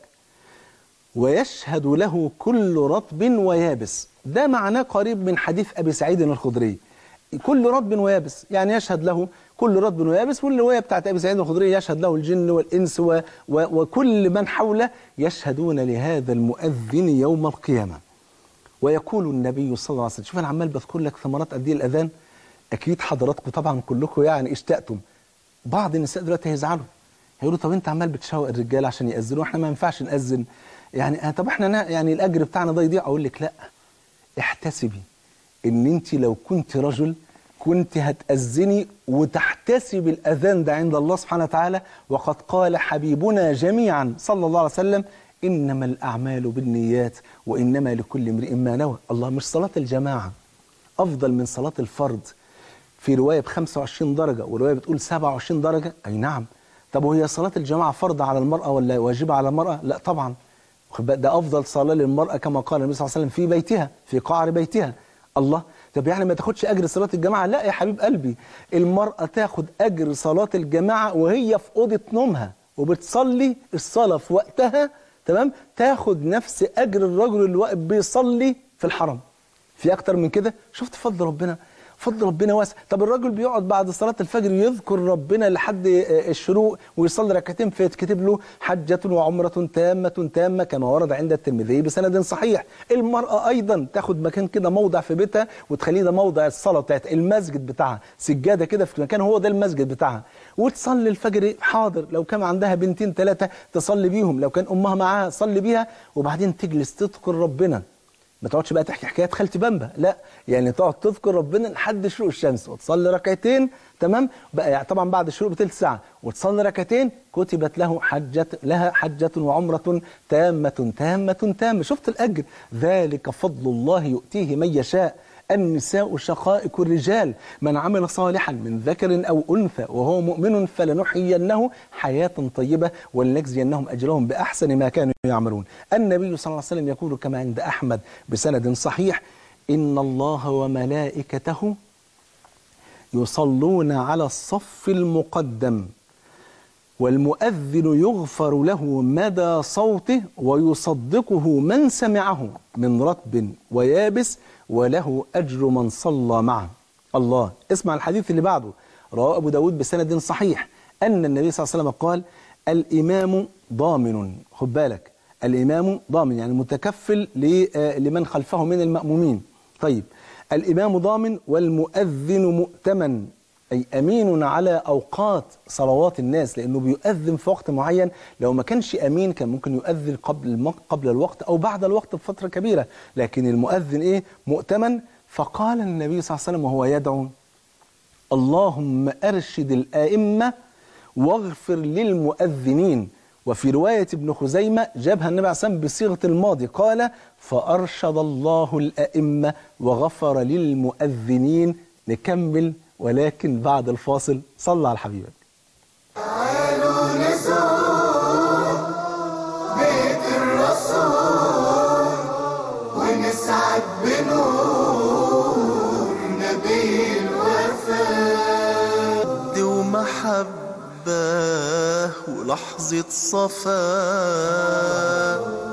ويشهد له كل رطب ويابس ده معناه قريب من حديث أبي سعيد الخضري كل رطب ويابس يعني يشهد له كل رطب ويابس والرواية بتاعت أبي سعيد الخضري يشهد له الجن والإنس و و وكل من حوله يشهدون لهذا المؤذن يوم القيامة ويقول النبي صلى الله عليه وسلم شوف انا عمال بذكر لك ثمرات قد ايه الاذان اكيد حضراتكم طبعا كلكم يعني اشتقتم بعض النساء دلوقتي هيزعلوا هيقولوا طب انت عمال بتشوق الرجاله عشان ياذنوا احنا ما ينفعش ناذن يعني طب احنا يعني الاجر بتاعنا ده يضيع اقول لك لا احتسبي ان انت لو كنت رجل كنت هتأذني وتحتسب الأذان ده عند الله سبحانه وتعالى وقد قال حبيبنا جميعا صلى الله عليه وسلم إنما الأعمال بالنيات وإنما لكل امرئ ما نوى الله مش صلاة الجماعة أفضل من صلاة الفرد في رواية ب 25 درجة ورواية بتقول 27 درجة أي نعم طب وهي صلاة الجماعة فرض على المرأة ولا واجبة على المرأة لا طبعا ده أفضل صلاة للمرأة كما قال النبي صلى الله عليه وسلم في بيتها في قعر بيتها الله طب يعني ما تاخدش أجر صلاة الجماعة لا يا حبيب قلبي المرأة تاخد أجر صلاة الجماعة وهي في أوضة نومها وبتصلي الصلاة في وقتها تمام تاخد نفس اجر الرجل اللي واقف بيصلي في الحرم في اكتر من كده شفت فضل ربنا فضل ربنا واسع طب الراجل بيقعد بعد صلاة الفجر يذكر ربنا لحد الشروق ويصلي ركعتين فيتكتب له حجة وعمرة تامة تامة كما ورد عند الترمذي بسند صحيح المرأة أيضا تاخد مكان كده موضع في بيتها وتخليه ده موضع الصلاة بتاعت المسجد بتاعها سجادة كده في مكان هو ده المسجد بتاعها وتصلي الفجر حاضر لو كان عندها بنتين ثلاثة تصلي بيهم لو كان أمها معاها صلي بيها وبعدين تجلس تذكر ربنا ما تقعدش بقى تحكي حكايات خالتي بامبا لا يعني تقعد تذكر ربنا لحد شروق الشمس وتصلي ركعتين تمام بقى يعني طبعا بعد الشروق بثلث ساعه وتصلي ركعتين كتبت له حجه لها حجه وعمره تامه تامه تامه شفت الاجر ذلك فضل الله يؤتيه من يشاء النساء شقائق الرجال من عمل صالحا من ذكر أو أنثى وهو مؤمن فلنحيينه حياة طيبة ولنجزينهم أجرهم بأحسن ما كانوا يعملون النبي صلى الله عليه وسلم يقول كما عند أحمد بسند صحيح إن الله وملائكته يصلون على الصف المقدم والمؤذن يغفر له مدى صوته ويصدقه من سمعه من رطب ويابس وله أجر من صلى معه الله اسمع الحديث اللي بعده رواه أبو داود بسند صحيح أن النبي صلى الله عليه وسلم قال الإمام ضامن خد بالك الإمام ضامن يعني متكفل لمن خلفه من المأمومين طيب الإمام ضامن والمؤذن مؤتمن أي أمين على أوقات صلوات الناس لأنه بيؤذن في وقت معين لو ما كانش أمين كان ممكن يؤذن قبل قبل الوقت أو بعد الوقت بفترة كبيرة لكن المؤذن إيه مؤتمن فقال النبي صلى الله عليه وسلم وهو يدعو اللهم أرشد الآئمة واغفر للمؤذنين وفي رواية ابن خزيمة جابها النبي عليه الصلاة والسلام بصيغة الماضي قال فأرشد الله الأئمة وغفر للمؤذنين نكمل ولكن بعد الفاصل صلى على حبيبك تعالوا نزور بيت الرسول ونسعد بنور نبي الوفاء دي ومحبة ولحظة صفاء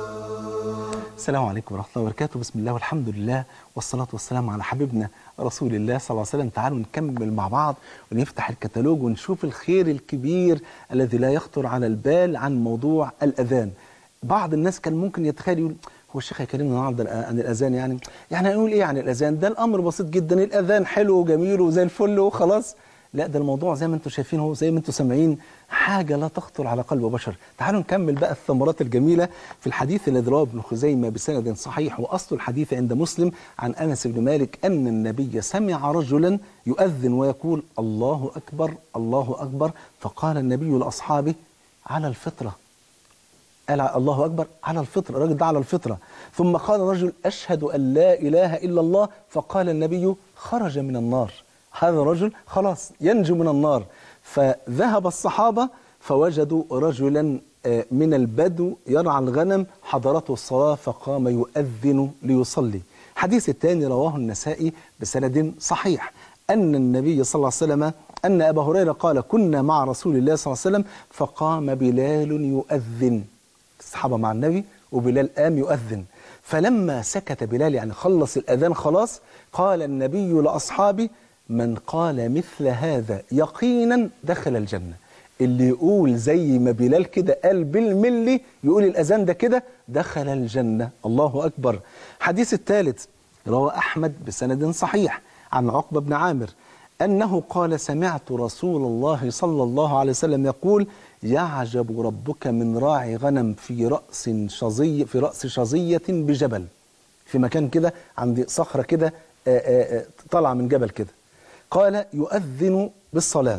السلام عليكم ورحمة الله وبركاته بسم الله والحمد لله والصلاة والسلام على حبيبنا رسول الله صلى الله عليه وسلم تعالوا نكمل مع بعض ونفتح الكتالوج ونشوف الخير الكبير الذي لا يخطر على البال عن موضوع الأذان بعض الناس كان ممكن يتخيل يقول هو الشيخ هيكلمنا النهارده عن الاذان يعني يعني هنقول ايه عن الاذان ده الامر بسيط جدا الاذان حلو وجميل وزي الفل وخلاص لا ده الموضوع زي ما انتم شايفين هو زي ما انتم سامعين حاجة لا تخطر على قلب بشر تعالوا نكمل بقى الثمرات الجميلة في الحديث الذي رواه ابن خزيمة بسند صحيح وأصل الحديث عند مسلم عن أنس بن مالك أن النبي سمع رجلا يؤذن ويقول الله أكبر الله أكبر فقال النبي لأصحابه على الفطرة قال الله أكبر على الفطرة الراجل ده على الفطرة ثم قال رجل أشهد أن لا إله إلا الله فقال النبي خرج من النار هذا الرجل خلاص ينجو من النار فذهب الصحابة فوجدوا رجلا من البدو يرعى الغنم حضرته الصلاة فقام يؤذن ليصلي حديث الثاني رواه النسائي بسند صحيح أن النبي صلى الله عليه وسلم أن أبا هريرة قال كنا مع رسول الله صلى الله عليه وسلم فقام بلال يؤذن الصحابة مع النبي وبلال قام يؤذن فلما سكت بلال يعني خلص الأذان خلاص قال النبي لأصحابه من قال مثل هذا يقينا دخل الجنة اللي يقول زي ما بلال كده قال بالملي يقول الأذان ده كده دخل الجنة الله أكبر حديث الثالث روى أحمد بسند صحيح عن عقبة بن عامر أنه قال سمعت رسول الله صلى الله عليه وسلم يقول يعجب ربك من راعي غنم في رأس شظي في رأس شظية بجبل في مكان كده عند صخرة كده طالعة من جبل كده قال يؤذن بالصلاة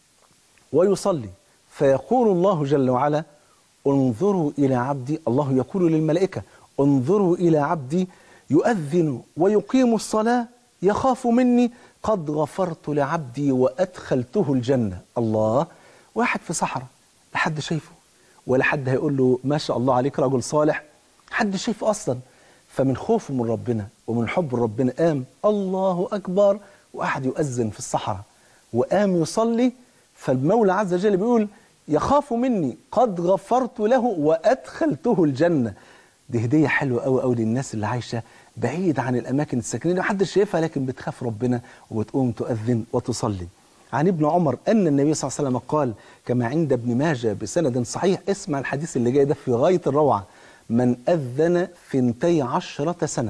ويصلي فيقول الله جل وعلا انظروا إلى عبدي الله يقول للملائكة انظروا إلى عبدي يؤذن ويقيم الصلاة يخاف مني قد غفرت لعبدي وأدخلته الجنة الله واحد في صحراء لا حد شايفه ولا حد هيقول له ما شاء الله عليك رجل صالح حد شايفه أصلا فمن خوفه من ربنا ومن حب ربنا قام الله أكبر وقعد يؤذن في الصحراء وقام يصلي فالمولى عز وجل بيقول يخاف مني قد غفرت له وأدخلته الجنة دي هدية حلوة قوي قوي للناس اللي عايشة بعيد عن الأماكن الساكنين محدش شايفها لكن بتخاف ربنا وبتقوم تؤذن وتصلي عن ابن عمر أن النبي صلى الله عليه وسلم قال كما عند ابن ماجه بسند صحيح اسمع الحديث اللي جاي ده في غاية الروعة من أذن ثنتي عشرة سنة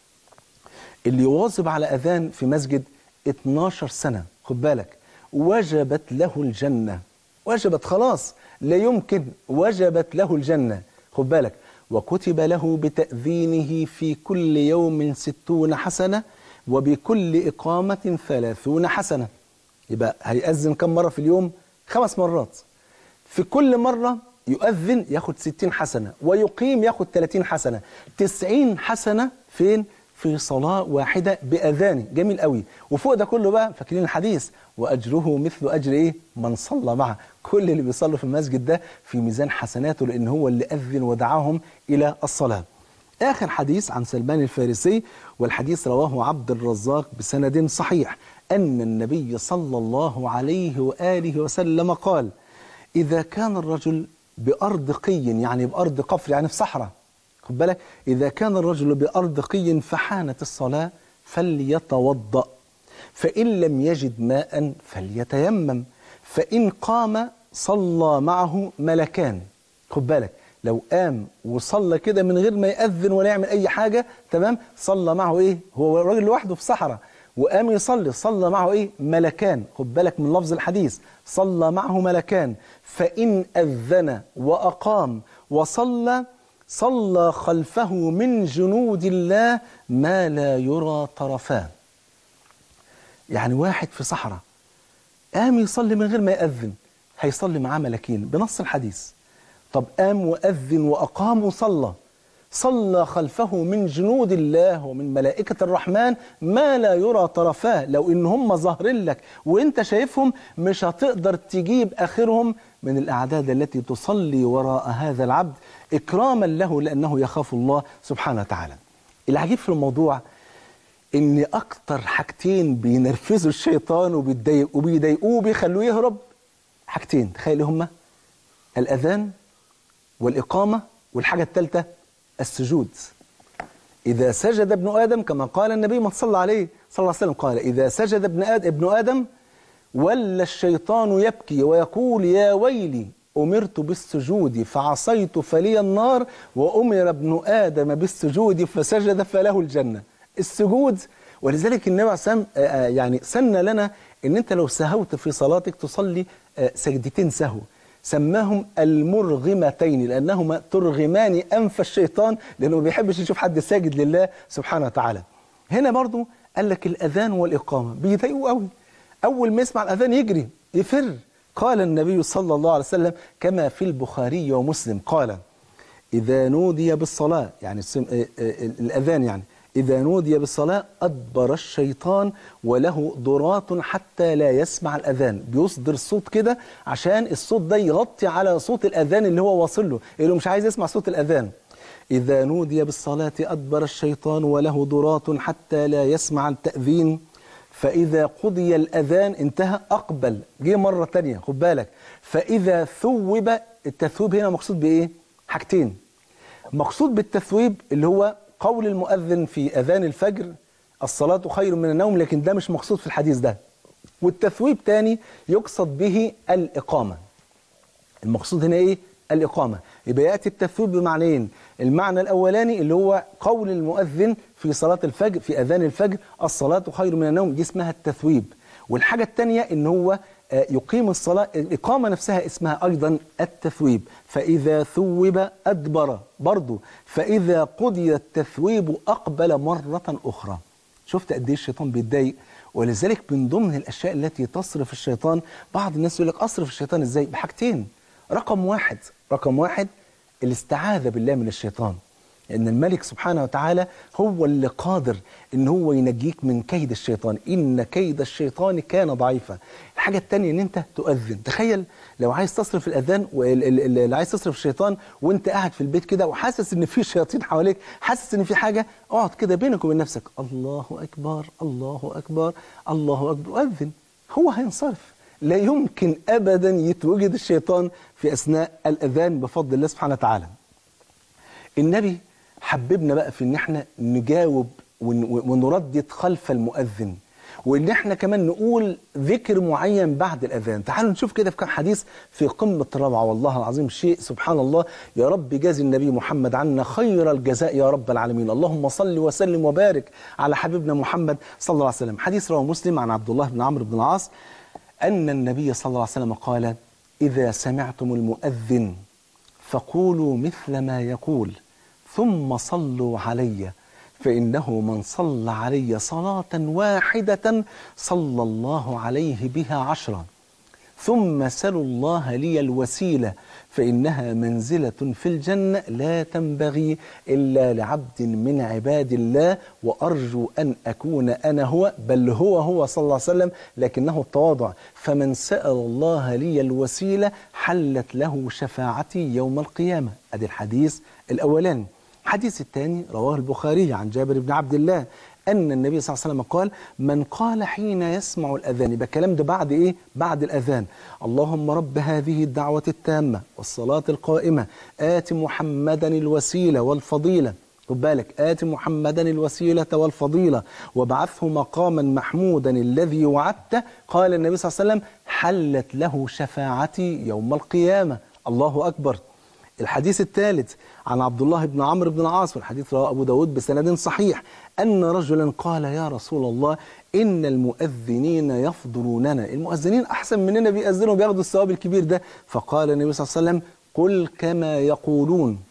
اللي يواظب على أذان في مسجد 12 سنة خد بالك وجبت له الجنة وجبت خلاص لا يمكن وجبت له الجنة خد بالك وكتب له بتأذينه في كل يوم ستون حسنة وبكل إقامة ثلاثون حسنة يبقى هيأذن كم مرة في اليوم؟ خمس مرات في كل مرة يؤذن ياخد ستين حسنة ويقيم ياخد ثلاثين حسنة تسعين حسنة فين؟ في صلاة واحدة بأذان جميل قوي وفوق ده كله بقى فاكرين الحديث وأجره مثل أجر إيه من صلى معه كل اللي بيصلوا في المسجد ده في ميزان حسناته لأن هو اللي أذن ودعاهم إلى الصلاة آخر حديث عن سلمان الفارسي والحديث رواه عبد الرزاق بسند صحيح أن النبي صلى الله عليه وآله وسلم قال إذا كان الرجل بأرض قي يعني بأرض قفر يعني في صحراء خد بالك إذا كان الرجل بأرض قي فحانت الصلاة فليتوضأ فإن لم يجد ماء فليتيمم فإن قام صلى معه ملكان خد بالك لو قام وصلى كده من غير ما يأذن ولا يعمل أي حاجة تمام صلى معه إيه هو الراجل لوحده في صحراء وقام يصلي صلى معه إيه ملكان خد بالك من لفظ الحديث صلى معه ملكان فإن أذن وأقام وصلى صلى خلفه من جنود الله ما لا يرى طرفاه يعني واحد في صحراء قام يصلي من غير ما يأذن هيصلي معاه ملكين بنص الحديث طب قام وأذن وأقام وصلى صلى خلفه من جنود الله ومن ملائكة الرحمن ما لا يرى طرفاه لو إن هم ظاهرين لك وإنت شايفهم مش هتقدر تجيب آخرهم من الأعداد التي تصلي وراء هذا العبد إكراما له لأنه يخاف الله سبحانه وتعالى العجيب في الموضوع إن أكتر حاجتين بينرفزوا الشيطان وبيضايق- وبيضايقوه وبيخلوه يهرب حاجتين تخيل هما الأذان والإقامة والحاجة الثالثة السجود إذا سجد ابن آدم كما قال النبي ما صلى عليه صلى الله عليه وسلم قال إذا سجد ابن آدم, ابن آدم ولى الشيطان يبكي ويقول يا ويلي أمرت بالسجود فعصيت فلي النار وأمر ابن آدم بالسجود فسجد فله الجنة السجود ولذلك النبي عليه الصلاة والسلام آه، آه، يعني سن لنا ان انت لو سهوت في صلاتك تصلي آه، سجدتين سهو سماهم المرغمتين لانهما ترغمان انف الشيطان لانه ما بيحبش يشوف حد ساجد لله سبحانه وتعالى هنا برضو قال لك الاذان والاقامه بيضايقوا قوي اول ما يسمع الاذان يجري يفر قال النبي صلى الله عليه وسلم كما في البخاري ومسلم قال إذا نودي بالصلاة يعني السم... آه، آه، الأذان يعني إذا نودي بالصلاة أدبر الشيطان وله ضرات حتى لا يسمع الأذان بيصدر صوت كده عشان الصوت ده يغطي على صوت الأذان اللي هو واصل له اللي مش عايز يسمع صوت الأذان إذا نودي بالصلاة أدبر الشيطان وله ضرات حتى لا يسمع التأذين فإذا قضي الأذان انتهى أقبل جه مرة تانية خد بالك فإذا ثوب التثويب هنا مقصود بإيه؟ حاجتين مقصود بالتثويب اللي هو قول المؤذن في أذان الفجر الصلاة خير من النوم لكن ده مش مقصود في الحديث ده والتثويب تاني يقصد به الإقامة المقصود هنا ايه الإقامة يبقى يأتي التثويب بمعنيين المعنى الأولاني اللي هو قول المؤذن في صلاة الفجر في أذان الفجر الصلاة خير من النوم دي اسمها التثويب والحاجة الثانية إن هو آه، يقيم الصلاة الإقامة نفسها اسمها أيضا التثويب فإذا ثوب أدبر برضو فإذا قضي التثويب أقبل مرة أخرى شفت قد ايه الشيطان بيتضايق ولذلك من ضمن الاشياء التي تصرف الشيطان بعض الناس يقول لك اصرف الشيطان ازاي بحاجتين رقم واحد رقم واحد الاستعاذه بالله من الشيطان ان الملك سبحانه وتعالى هو اللي قادر ان هو ينجيك من كيد الشيطان ان كيد الشيطان كان ضعيفا الحاجه الثانيه ان انت تؤذن تخيل لو عايز تصرف الاذان اللي عايز تصرف الشيطان وانت قاعد في البيت كده وحاسس ان في شياطين حواليك حاسس ان في حاجه اقعد كده بينك وبين نفسك الله اكبر الله اكبر الله اكبر واذن هو هينصرف لا يمكن ابدا يتوجد الشيطان في اثناء الاذان بفضل الله سبحانه وتعالى النبي حببنا بقى في ان احنا نجاوب ون- ونردد خلف المؤذن وان احنا كمان نقول ذكر معين بعد الاذان تعالوا نشوف كده في كام حديث في قمه الروعه والله العظيم شيء سبحان الله يا رب جازي النبي محمد عنا خير الجزاء يا رب العالمين اللهم صل وسلم وبارك على حبيبنا محمد صلى الله عليه وسلم حديث رواه مسلم عن عبد الله بن عمرو بن العاص ان النبي صلى الله عليه وسلم قال اذا سمعتم المؤذن فقولوا مثل ما يقول ثم صلوا علي فإنه من صلى علي صلاة واحدة صلى الله عليه بها عشرا ثم سلوا الله لي الوسيلة فإنها منزلة في الجنة لا تنبغي إلا لعبد من عباد الله وأرجو أن أكون أنا هو بل هو هو صلى الله عليه وسلم لكنه التواضع فمن سأل الله لي الوسيلة حلت له شفاعتي يوم القيامة أدي الحديث الأولاني الحديث الثاني رواه البخاري عن جابر بن عبد الله أن النبي صلى الله عليه وسلم قال من قال حين يسمع الأذان يبقى الكلام ده بعد إيه؟ بعد الأذان اللهم رب هذه الدعوة التامة والصلاة القائمة آت محمدا الوسيلة والفضيلة خد بالك آت محمدا الوسيلة والفضيلة وابعثه مقاما محمودا الذي وعدته قال النبي صلى الله عليه وسلم حلت له شفاعتي يوم القيامة الله أكبر الحديث الثالث عن عبد الله بن عمرو بن العاص والحديث رواه أبو داود بسند صحيح أن رجلا قال يا رسول الله إن المؤذنين يفضلوننا المؤذنين أحسن مننا بيأذنوا بياخدوا الثواب الكبير ده فقال النبي صلى الله عليه وسلم قل كما يقولون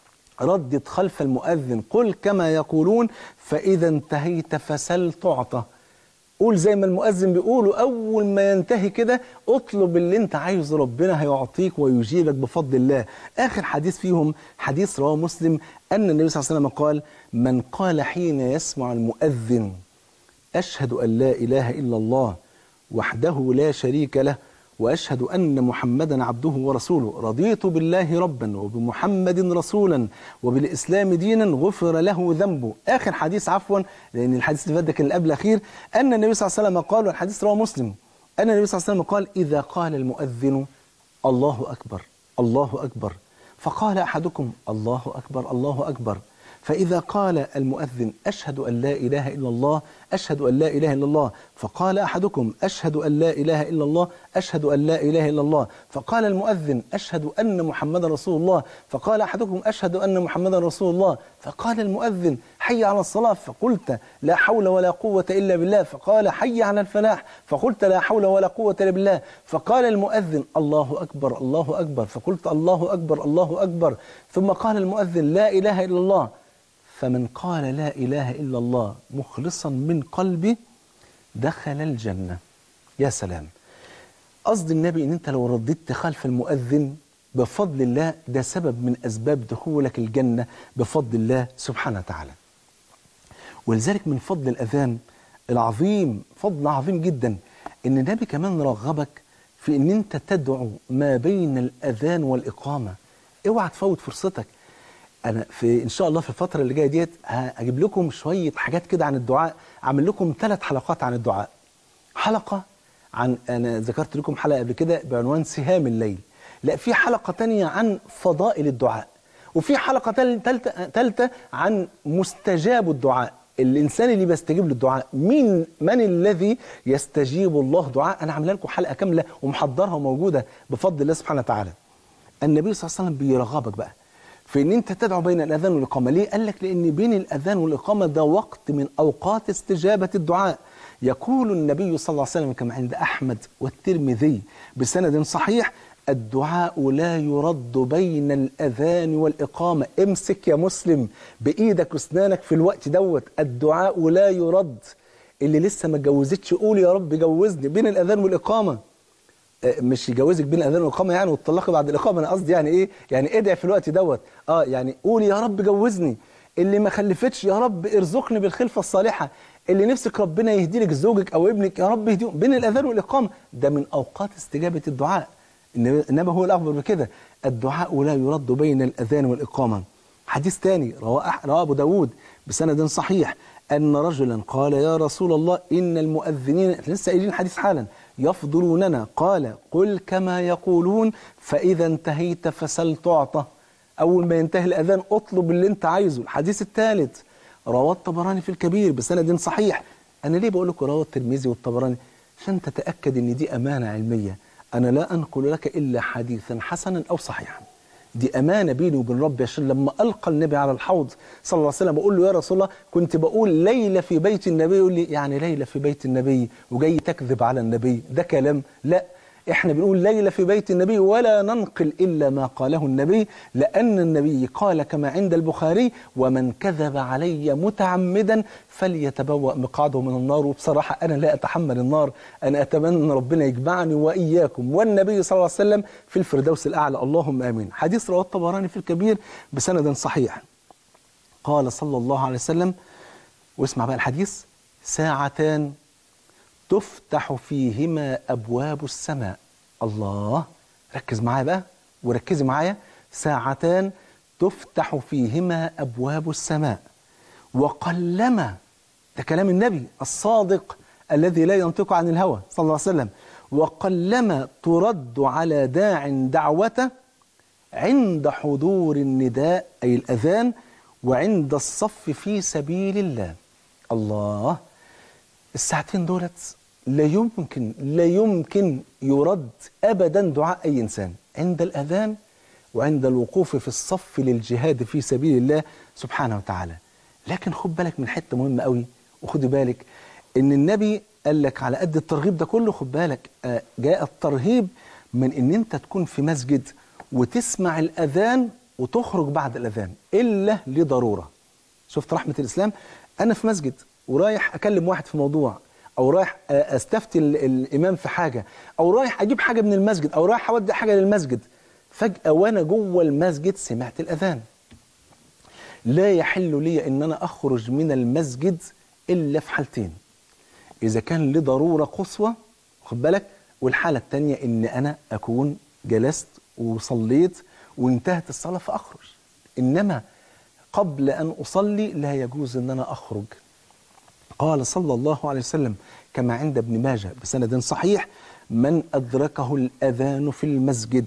ردد خلف المؤذن قل كما يقولون فإذا انتهيت فسل تعطى قول زي ما المؤذن بيقول أول ما ينتهي كده اطلب اللي انت عايزه ربنا هيعطيك ويجيبك بفضل الله آخر حديث فيهم حديث رواه مسلم أن النبي صلى الله عليه وسلم قال من قال حين يسمع المؤذن أشهد أن لا إله إلا الله وحده لا شريك له وأشهد أن محمدا عبده ورسوله رضيت بالله ربا وبمحمد رسولا وبالإسلام دينا غفر له ذنبه آخر حديث عفوا لأن الحديث اللي فات ده كان اللي قبل الأخير أن النبي صلى الله عليه وسلم قال والحديث رواه مسلم أن النبي صلى الله عليه وسلم قال إذا قال المؤذن الله أكبر الله أكبر فقال أحدكم الله أكبر الله أكبر فإذا قال المؤذن أشهد أن لا إله إلا الله أشهد أن لا إله إلا الله فقال أحدكم أشهد أن لا إله إلا الله أشهد أن لا إله إلا الله فقال المؤذن أشهد أن محمدا رسول الله فقال أحدكم أشهد أن محمدا رسول الله فقال المؤذن حي على الصلاة فقلت لا حول ولا قوة إلا بالله فقال حي على الفلاح فقلت لا حول ولا قوة إلا بالله فقال المؤذن الله أكبر الله أكبر فقلت الله أكبر الله أكبر ثم قال المؤذن لا إله إلا الله فمن قال لا إله إلا الله مخلصا من قلبه دخل الجنة يا سلام قصد النبي ان انت لو رددت خلف المؤذن بفضل الله ده سبب من اسباب دخولك الجنة بفضل الله سبحانه وتعالى ولذلك من فضل الاذان العظيم فضل عظيم جدا ان النبي كمان رغبك في ان انت تدعو ما بين الاذان والاقامة اوعى تفوت فرصتك انا في ان شاء الله في الفتره اللي جايه ديت هجيب لكم شويه حاجات كده عن الدعاء اعمل لكم ثلاث حلقات عن الدعاء حلقه عن انا ذكرت لكم حلقه قبل كده بعنوان سهام الليل لا في حلقه تانية عن فضائل الدعاء وفي حلقه ثالثه ثالثه عن مستجاب الدعاء الانسان اللي بيستجيب للدعاء مين من الذي يستجيب الله دعاء انا عامل لكم حلقه كامله ومحضرها وموجوده بفضل الله سبحانه وتعالى النبي صلى الله عليه وسلم بيرغبك بقى في ان انت تدعو بين الاذان والاقامه ليه قال لك لان بين الاذان والاقامه ده وقت من اوقات استجابه الدعاء يقول النبي صلى الله عليه وسلم كما عند احمد والترمذي بسند صحيح الدعاء لا يرد بين الاذان والاقامه امسك يا مسلم بايدك واسنانك في الوقت دوت الدعاء لا يرد اللي لسه ما اتجوزتش قول يا رب جوزني بين الاذان والاقامه مش يجوزك بين الاذان والاقامه يعني وتطلقي بعد الاقامه انا قصدي يعني ايه يعني ادعي في الوقت دوت اه يعني قولي يا رب جوزني اللي ما خلفتش يا رب ارزقني بالخلفه الصالحه اللي نفسك ربنا يهدي لك زوجك او ابنك يا رب يهديهم بين الاذان والاقامه ده من اوقات استجابه الدعاء انما هو الاخبر بكده الدعاء لا يرد بين الاذان والاقامه حديث ثاني رواه رواه ابو داود بسند صحيح ان رجلا قال يا رسول الله ان المؤذنين لسه قايلين الحديث حالا يفضلوننا قال قل كما يقولون فإذا انتهيت فسل تعطى أول ما ينتهي الأذان اطلب اللي انت عايزه الحديث الثالث رواه الطبراني في الكبير بسند صحيح أنا ليه بقول لكم رواه الترمذي والطبراني عشان تتأكد أن دي أمانة علمية أنا لا أنقل لك إلا حديثا حسنا أو صحيحا دي أمانة بيني وبين ربي عشان لما ألقى النبي على الحوض صلى الله عليه وسلم بقول له يا رسول الله كنت بقول ليلة في بيت النبي يقول لي يعني ليلة في بيت النبي وجاي تكذب على النبي ده كلام لا احنا بنقول ليلة في بيت النبي ولا ننقل إلا ما قاله النبي لأن النبي قال كما عند البخاري ومن كذب علي متعمدا فليتبوأ مقعده من النار وبصراحة أنا لا أتحمل النار أنا أتمنى أن ربنا يجمعني وإياكم والنبي صلى الله عليه وسلم في الفردوس الأعلى اللهم آمين حديث رواه الطبراني في الكبير بسند صحيح قال صلى الله عليه وسلم واسمع بقى الحديث ساعتان تفتح فيهما أبواب السماء الله ركز معايا بقى وركزي معايا ساعتان تفتح فيهما أبواب السماء وقلما ده كلام النبي الصادق الذي لا ينطق عن الهوى صلى الله عليه وسلم وقلما ترد على داع دعوته عند حضور النداء أي الأذان وعند الصف في سبيل الله الله الساعتين دولت لا يمكن لا يمكن يرد ابدا دعاء اي انسان عند الاذان وعند الوقوف في الصف للجهاد في سبيل الله سبحانه وتعالى لكن خد بالك من حته مهمه قوي وخد بالك ان النبي قال لك على قد الترغيب ده كله خد بالك آه، جاء الترهيب من ان انت تكون في مسجد وتسمع الاذان وتخرج بعد الاذان الا لضروره شفت رحمه الاسلام انا في مسجد ورايح اكلم واحد في موضوع او رايح آه، استفتي ال- الامام في حاجه او رايح اجيب حاجه من المسجد او رايح اودي حاجه للمسجد فجاه وانا جوه المسجد سمعت الاذان لا يحل لي ان انا اخرج من المسجد الا في حالتين اذا كان لضروره قصوى خد بالك والحاله الثانيه ان انا اكون جلست وصليت وانتهت الصلاه فاخرج انما قبل ان اصلي لا يجوز ان انا اخرج قال صلى الله عليه وسلم كما عند ابن ماجه بسند صحيح من أدركه الأذان في المسجد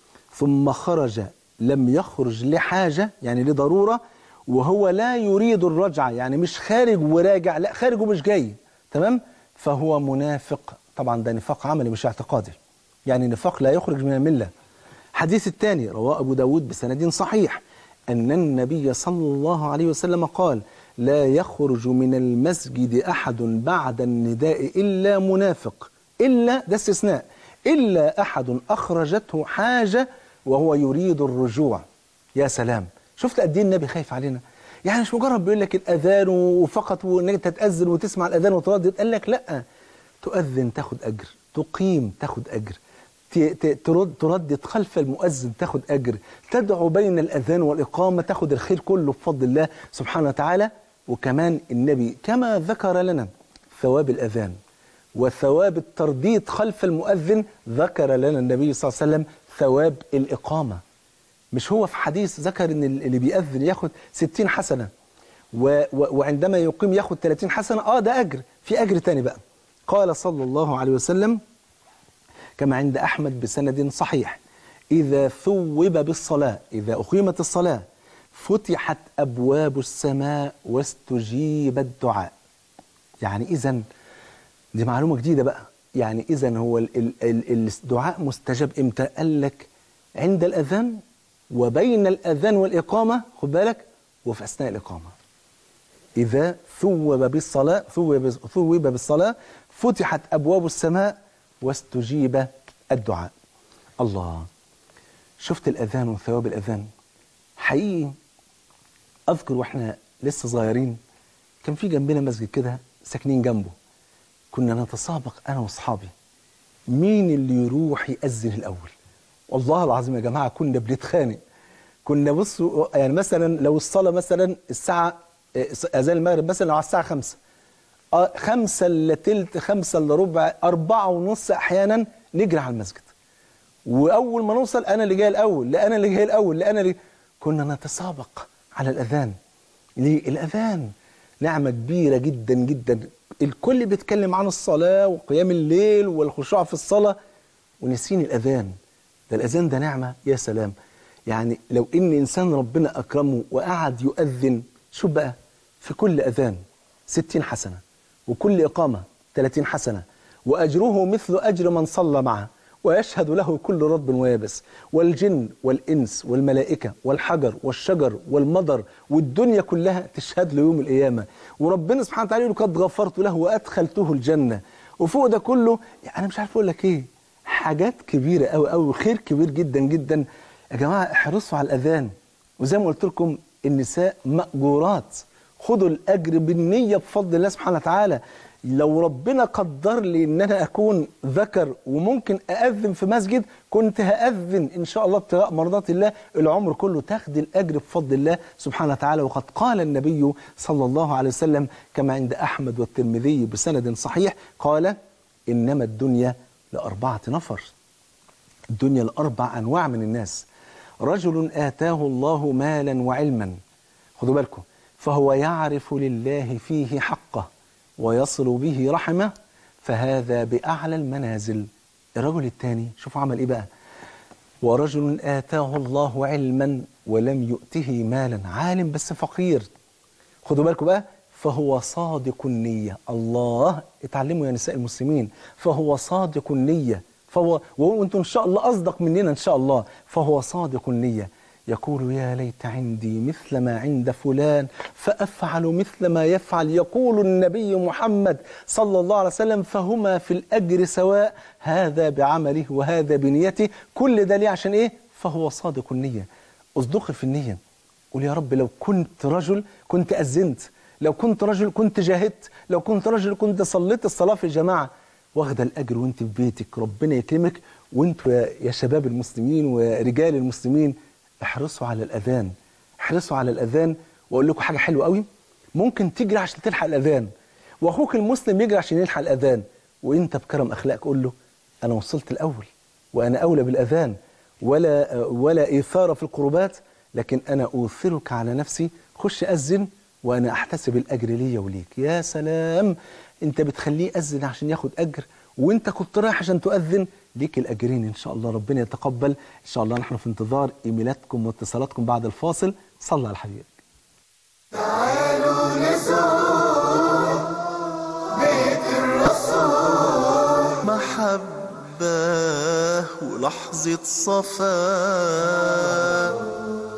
ثم خرج لم يخرج لحاجة يعني لضرورة وهو لا يريد الرجعة يعني مش خارج وراجع لا خارج ومش جاي تمام فهو منافق طبعا ده نفاق عملي مش اعتقادي يعني نفاق لا يخرج من الملة حديث الثاني رواه أبو داود بسند صحيح أن النبي صلى الله عليه وسلم قال لا يخرج من المسجد أحد بعد النداء إلا منافق إلا ده استثناء إلا أحد أخرجته حاجة وهو يريد الرجوع يا سلام شفت قد ايه النبي خايف علينا يعني مش مجرد بيقول لك الأذان وفقط وإنك أنت تأذن وتسمع الأذان وتردد قال لك لأ تؤذن تاخد أجر تقيم تاخد أجر ت- ت- ترد تردد خلف المؤذن تاخد أجر تدعو بين الأذان والإقامة تاخد الخير كله بفضل الله سبحانه وتعالى وكمان النبي كما ذكر لنا ثواب الأذان وثواب الترديد خلف المؤذن ذكر لنا النبي صلى الله عليه وسلم ثواب الإقامة مش هو في حديث ذكر ان اللي بيأذن ياخد 60 حسنة و و وعندما يقيم ياخد 30 حسنة اه ده أجر في أجر تاني بقى قال صلى الله عليه وسلم كما عند أحمد بسند صحيح إذا ثوب بالصلاة إذا أقيمت الصلاة فتحت أبواب السماء واستجيب الدعاء يعني إذا دي معلومة جديدة بقى يعني إذا هو ال ال ال الدعاء مستجاب إمتى قال لك عند الأذان وبين الأذان والإقامة خد بالك وفي أثناء الإقامة إذا ثوب بالصلاة ثوب ثوب بالصلاة فتحت أبواب السماء واستجيب الدعاء الله شفت الأذان وثواب الأذان حقيقي أذكر وإحنا لسه صغيرين كان في جنبنا مسجد كده ساكنين جنبه كنا نتسابق أنا وأصحابي مين اللي يروح يأذن الأول والله العظيم يا جماعة كنا بنتخانق كنا بصوا يعني مثلا لو الصلاة مثلا الساعة آه، أذان المغرب مثلا لو على الساعة خمسة آه، خمسة إلا تلت خمسة إلا ربع أربعة ونص أحيانا نجري على المسجد وأول ما نوصل أنا اللي جاي الأول لا أنا اللي جاي الأول لا أنا اللي كنا نتسابق على الأذان ليه؟ الأذان نعمة كبيرة جدا جدا الكل بيتكلم عن الصلاة وقيام الليل والخشوع في الصلاة ونسين الأذان ده الأذان ده نعمة يا سلام يعني لو إن إنسان ربنا أكرمه وقعد يؤذن شوف بقى في كل أذان ستين حسنة وكل إقامة 30 حسنة وأجره مثل أجر من صلى معه ويشهد له كل رب ويابس والجن والإنس والملائكة والحجر والشجر والمضر والدنيا كلها تشهد له يوم القيامة وربنا سبحانه وتعالى يقول قد غفرت له وأدخلته الجنة وفوق ده كله يعني أنا مش عارف أقول لك إيه حاجات كبيره قوي قوي وخير كبير جدا جدا يا جماعه احرصوا على الاذان وزي ما قلت لكم النساء ماجورات خدوا الاجر بالنيه بفضل الله سبحانه وتعالى لو ربنا قدر لي ان انا اكون ذكر وممكن ااذن في مسجد كنت هاذن ان شاء الله ابتغاء مرضات الله العمر كله تاخد الاجر بفضل الله سبحانه وتعالى وقد قال النبي صلى الله عليه وسلم كما عند احمد والترمذي بسند صحيح قال انما الدنيا لاربعه نفر الدنيا لاربع انواع من الناس رجل اتاه الله مالا وعلما خدوا بالكم فهو يعرف لله فيه حقه ويصل به رحمه فهذا بأعلى المنازل الرجل الثاني شوفوا عمل إيه بقى ورجل آتاه الله علما ولم يؤته مالا عالم بس فقير خدوا بالكم بقى فهو صادق النية الله اتعلموا يا نساء المسلمين فهو صادق النية فهو وانتم ان شاء الله اصدق مننا ان شاء الله فهو صادق النية يقول يا ليت عندي مثل ما عند فلان فأفعل مثل ما يفعل يقول النبي محمد صلى الله عليه وسلم فهما في الأجر سواء هذا بعمله وهذا بنيته كل ده ليه عشان إيه فهو صادق النية اصدقي في النية قول يا رب لو كنت رجل كنت أذنت لو كنت رجل كنت جاهدت لو كنت رجل كنت صليت الصلاة في الجماعة واخده الأجر وانت في بيتك ربنا يكرمك وانتوا يا- يا شباب المسلمين ورجال المسلمين احرصوا على الأذان احرصوا على الأذان وأقول لكم حاجة حلوة قوي ممكن تجري عشان تلحق الأذان وأخوك المسلم يجري عشان يلحق الأذان وأنت بكرم أخلاقك قول له أنا وصلت الأول وأنا أولى بالأذان ولا ولا إيثار في القربات لكن أنا أوثرك على نفسي خش أذن وأنا أحتسب الأجر ليا وليك يا سلام أنت بتخليه يأذن عشان ياخد أجر وأنت كنت رايح عشان تؤذن ليك الأجرين إن شاء الله ربنا يتقبل إن شاء الله نحن في انتظار إيميلاتكم واتصالاتكم بعد الفاصل صلى على الحبيب تعالوا نزور بيت الرسول محبة ولحظة صفاء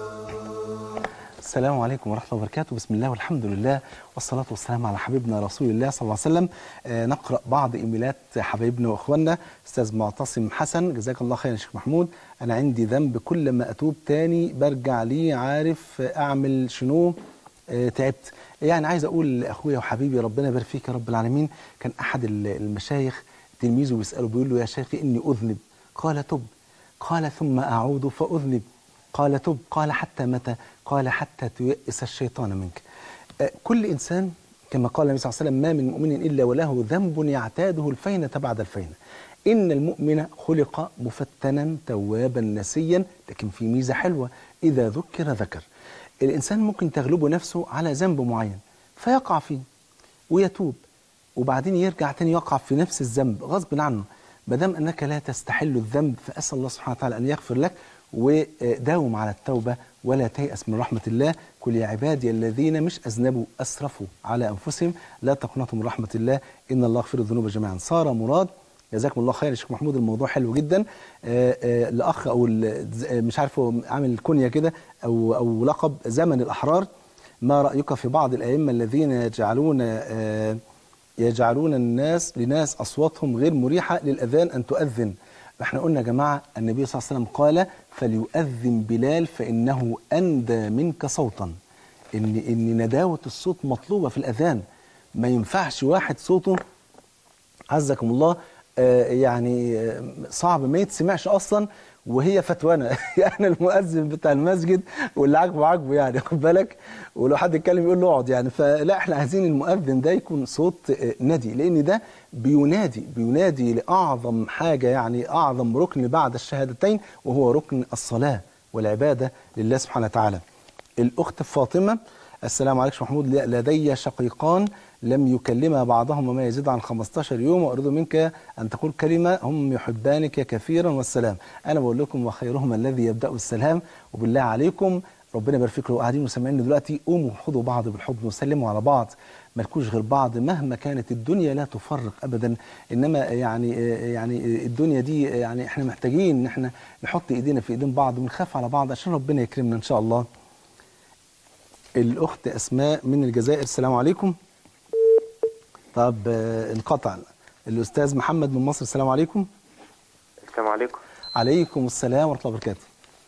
السلام عليكم ورحمة الله وبركاته بسم الله والحمد لله والصلاة والسلام على حبيبنا رسول الله صلى الله عليه وسلم آه نقرأ بعض إيميلات حبايبنا وأخواننا أستاذ معتصم حسن جزاك الله خير يا شيخ محمود أنا عندي ذنب كل ما أتوب تاني برجع ليه عارف أعمل شنو آه تعبت يعني عايز أقول لأخويا وحبيبي ربنا يبارك فيك يا رب العالمين كان أحد ال- المشايخ تلميذه بيسأله بيقول له يا شيخ إني أذنب قال تب قال ثم أعود فأذنب قال تب قال حتى متى قال حتى تيأس الشيطان منك آه، كل إنسان كما قال النبي صلى الله عليه وسلم ما من مؤمن إلا وله ذنب يعتاده الفينة بعد الفينة إن المؤمن خلق مفتنا توابا نسيا لكن في ميزة حلوة إذا ذكر ذكر الإنسان ممكن تغلبه نفسه على ذنب معين فيقع فيه ويتوب وبعدين يرجع تاني يقع في نفس الذنب غصب عنه ما دام انك لا تستحل الذنب فاسال الله سبحانه وتعالى ان يغفر لك وداوم على التوبه ولا تيأس من رحمه الله قل يا عبادي الذين مش اذنبوا اسرفوا على انفسهم لا تقنطوا من رحمه الله ان الله يغفر الذنوب جميعا ساره مراد جزاكم الله خير يا شيخ محمود الموضوع حلو جدا آه، آه، الاخ او ال- ز- آه، مش عارف هو عامل كنيه كده او او لقب زمن الاحرار ما رايك في بعض الائمه الذين يجعلون آه، يجعلون الناس لناس اصواتهم غير مريحه للاذان ان تؤذن احنا قلنا يا جماعه النبي صلى الله عليه وسلم قال فليؤذن بلال فانه اندى منك صوتا ان ان نداوه الصوت مطلوبه في الاذان ما ينفعش واحد صوته عزكم الله آه، يعني آه، صعب ما يتسمعش اصلا وهي فتوانه يعني المؤذن بتاع المسجد واللي عاجبه عاجبه يعني خد بالك ولو حد يتكلم يقول له اقعد يعني فلا احنا عايزين المؤذن ده يكون صوت آه، ندي لان ده بينادي بينادي لاعظم حاجه يعني اعظم ركن بعد الشهادتين وهو ركن الصلاه والعباده لله سبحانه وتعالى. الأخت فاطمة السلام عليكم شيخ محمود لدي شقيقان لم يكلما بعضهما ما يزيد عن 15 يوم وأريد منك أن تقول كلمة هم يحبانك كثيرا والسلام أنا بقول لكم وخيرهم الذي يبدأ السلام وبالله عليكم ربنا يبارك فيكم لو قاعدين وسامعين دلوقتي قوموا خدوا بعض بالحضن وسلموا على بعض مالكوش غير بعض مهما كانت الدنيا لا تفرق ابدا انما يعني يعني الدنيا دي يعني احنا محتاجين ان احنا نحط ايدينا في ايدين بعض ونخاف على بعض عشان ربنا يكرمنا ان شاء الله الأخت أسماء من الجزائر السلام عليكم طب آه، انقطع الأستاذ محمد من مصر السلام عليكم السلام عليكم عليكم السلام ورحمة الله وبركاته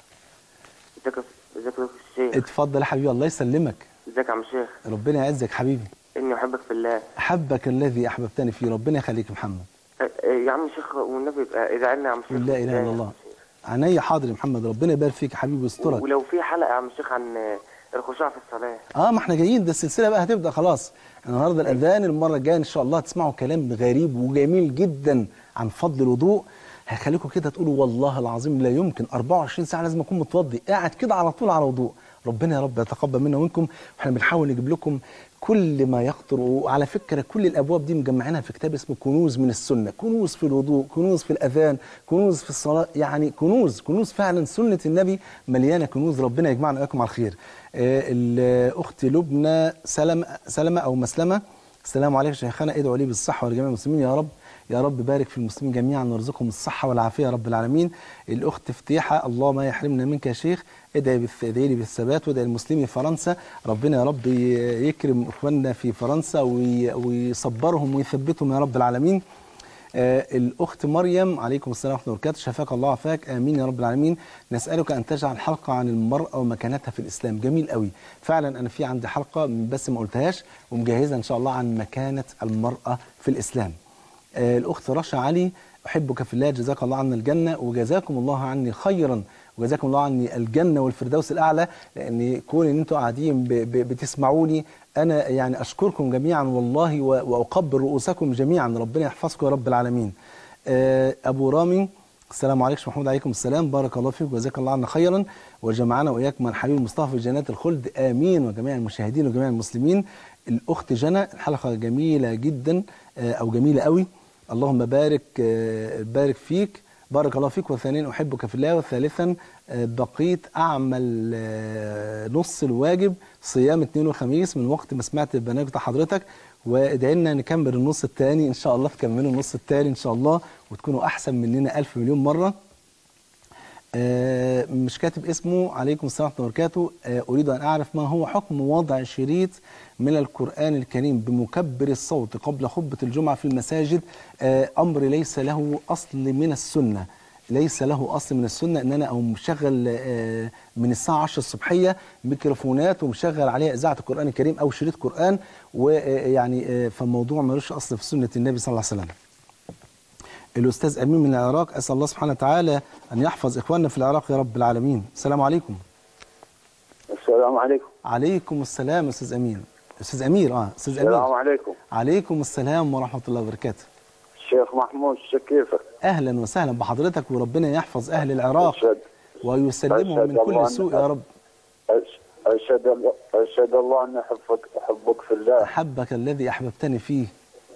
ازيك يا- ازيك يا الشيخ اتفضل يا حبيبي الله يسلمك ازيك يا عم الشيخ ربنا يعزك حبيبي اني احبك في الله أحبك الذي أحببتني فيه ربنا يخليك يا محمد اه، اه، يا عم الشيخ والنبي يبقى ادعي لنا يا عم الشيخ لا إله إلا الله عينيا حاضر يا محمد ربنا يبارك فيك يا حبيبي ويسترك ولو في حلقه يا عم الشيخ عن اه، الخشوع في الصلاه اه ما احنا جايين ده السلسله بقى هتبدا خلاص النهارده الاذان المره الجايه ان شاء الله تسمعوا كلام غريب وجميل جدا عن فضل الوضوء هيخليكم كده تقولوا والله العظيم لا يمكن 24 ساعه لازم اكون متوضي قاعد كده على طول على وضوء ربنا يا رب يتقبل منا ومنكم واحنا بنحاول نجيب لكم كل ما يخطر وعلى فكره كل الابواب دي مجمعينها في كتاب اسمه كنوز من السنه كنوز في الوضوء كنوز في الاذان كنوز في الصلاه يعني كنوز كنوز فعلا سنه النبي مليانه كنوز ربنا يجمعنا واياكم على الخير آه، الاخت لبنى سلم سلمة او مسلمه السلام عليكم شيخنا ادعوا لي بالصحه ولجميع المسلمين يا رب يا رب بارك في المسلمين جميعا وارزقهم الصحه والعافيه يا رب العالمين الاخت فتيحه الله ما يحرمنا منك يا شيخ ادعي بالث- ادعي لي بالثبات وادعي المسلمين في فرنسا ربنا يا رب ي- يكرم اخواننا في فرنسا وي- ويصبرهم ويثبتهم يا رب العالمين آه، الأخت مريم عليكم السلام ورحمة الله وبركاته شفاك الله وعافاك آمين يا رب العالمين نسألك أن تجعل حلقة عن المرأة ومكانتها في الإسلام جميل قوي فعلا أنا في عندي حلقة بس ما قلتهاش ومجهزة إن شاء الله عن مكانة المرأة في الإسلام آه، الأخت رشا علي أحبك في الله جزاك الله عنا الجنة وجزاكم الله عني خيرا وجزاكم الله عني الجنة والفردوس الأعلى لأن كون إن أنتوا قاعدين ب- ب- بتسمعوني أنا يعني أشكركم جميعا والله و- وأقبل رؤوسكم جميعا ربنا يحفظكم يا رب العالمين آه، أبو رامي السلام عليكم محمود عليكم السلام بارك الله فيك وجزاك الله عنا خيرا وجمعنا وإياكم من حبيب المصطفى في جنات الخلد آمين وجميع المشاهدين وجميع المسلمين الأخت جنى الحلقة جميلة جدا آه، أو جميلة قوي اللهم بارك آه، بارك فيك بارك الله فيك وثانيا أحبك في الله وثالثا آه، بقيت أعمل آه، نص الواجب صيام اثنين وخميس من وقت ما سمعت البرنامج بتاع حضرتك وادعي لنا نكمل النص الثاني إن شاء الله تكملوا النص الثاني إن شاء الله وتكونوا أحسن مننا ألف مليون مرة آه، مش كاتب اسمه عليكم السلام ورحمة الله وبركاته آه، أريد أن أعرف ما هو حكم وضع شريط من القرآن الكريم بمكبر الصوت قبل خطبة الجمعة في المساجد آه، أمر ليس له أصل من السنة ليس له أصل من السنة إن أنا أو مشغل آه، من الساعة 10 الصبحية ميكروفونات ومشغل عليها إذاعة القرآن الكريم أو شريط قرآن ويعني فالموضوع ملوش أصل في سنة النبي صلى الله عليه وسلم الأستاذ أمين من العراق أسأل الله سبحانه وتعالى أن يحفظ إخواننا في العراق يا رب العالمين السلام عليكم السلام عليكم عليكم السلام أستاذ أمين أستاذ أمير آه أستاذ السلام أمير عليكم عليكم السلام ورحمة الله وبركاته الشيخ محمود شو كيفك؟ أهلا وسهلا بحضرتك وربنا يحفظ أهل العراق أشهد ويسلمهم أشهد من كل الله أن- سوء يا رب أش- أشهد الله أشهد الله أن أحبك أحبك في الله أحبك الذي أحببتني فيه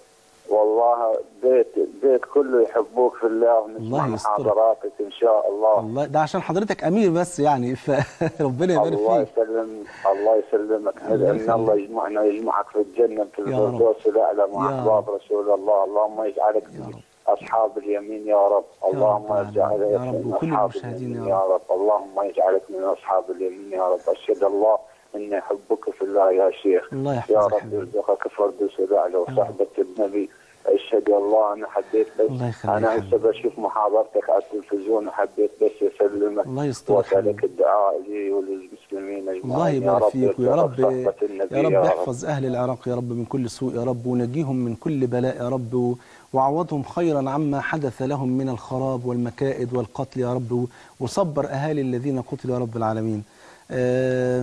والله بيت بيت كله يحبوك في الله الله ونسمع يسترك. محاضراتك إن شاء الله الله ده عشان حضرتك أمير بس يعني فربنا يبارك الله فيك يسلم الله يسلمك الله ندعو يخليك. ان الله يجمعنا ويجمعك في الجنه في يا رب. الفردوس الاعلى يا مع احباب رسول الله اللهم يجعلك يا من رب. اصحاب اليمين يا رب اللهم العالمين. يجعلك يا رب من وكل اصحاب المشاهدين يا اليمين يا رب اللهم يجعلك من اصحاب اليمين يا رب اشهد الله اني احبك في الله يا شيخ الله يا يحفظك رب حبيبي يرزقك فردوس الاعلى وصحبه النبي اشهد يا الله انا حبيت بس الله يخليك انا حبيبي. هسه بشوف محاضرتك على التلفزيون وحبيت بس اسلمك الله يسترك واسالك حبيبي. الدعاء لي وللمسلمين اجمعين الله يا يبارك رب فيك ويا رب يرزقك صحبة النبي يا رب يحفظ أهل العراق يا رب من كل سوء يا رب ونجيهم من كل بلاء يا رب و- وعوضهم خيرا عما حدث لهم من الخراب والمكائد والقتل يا رب و- وصبر أهالي الذين قتلوا يا رب العالمين آه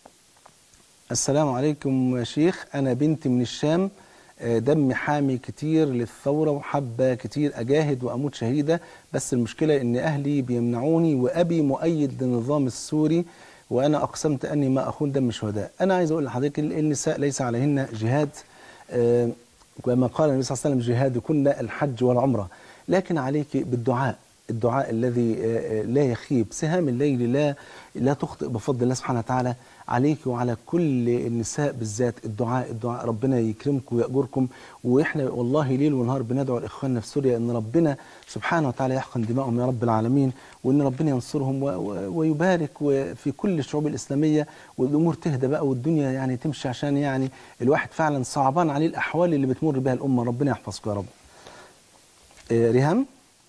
السلام عليكم يا شيخ أنا بنت من الشام آه، دمي حامي كتير للثورة وحابة كتير أجاهد وأموت شهيدة بس المشكلة إن أهلي بيمنعوني وأبي مؤيد للنظام السوري وأنا أقسمت أني ما أخون دم الشهداء أنا عايز أقول لحضرتك ال- النساء ليس عليهن جهاد آه، كما قال النبي صلى الله عليه وسلم جهادكن الحج والعمرة لكن عليك بالدعاء الدعاء الذي آه، آه، لا يخيب سهام الليل لا لا تخطئ بفضل الله سبحانه وتعالى عليك وعلى كل النساء بالذات الدعاء الدعاء ربنا يكرمكم ويأجركم واحنا والله ليل ونهار بندعو لاخواننا في سوريا ان ربنا سبحانه وتعالى يحقن دماءهم يا رب العالمين وان ربنا ينصرهم و- و- ويبارك و- في كل الشعوب الاسلاميه والامور تهدى بقى والدنيا يعني تمشي عشان يعني الواحد فعلا صعبان عليه الاحوال اللي بتمر بها الامه ربنا يحفظكم يا رب. آه، ريهام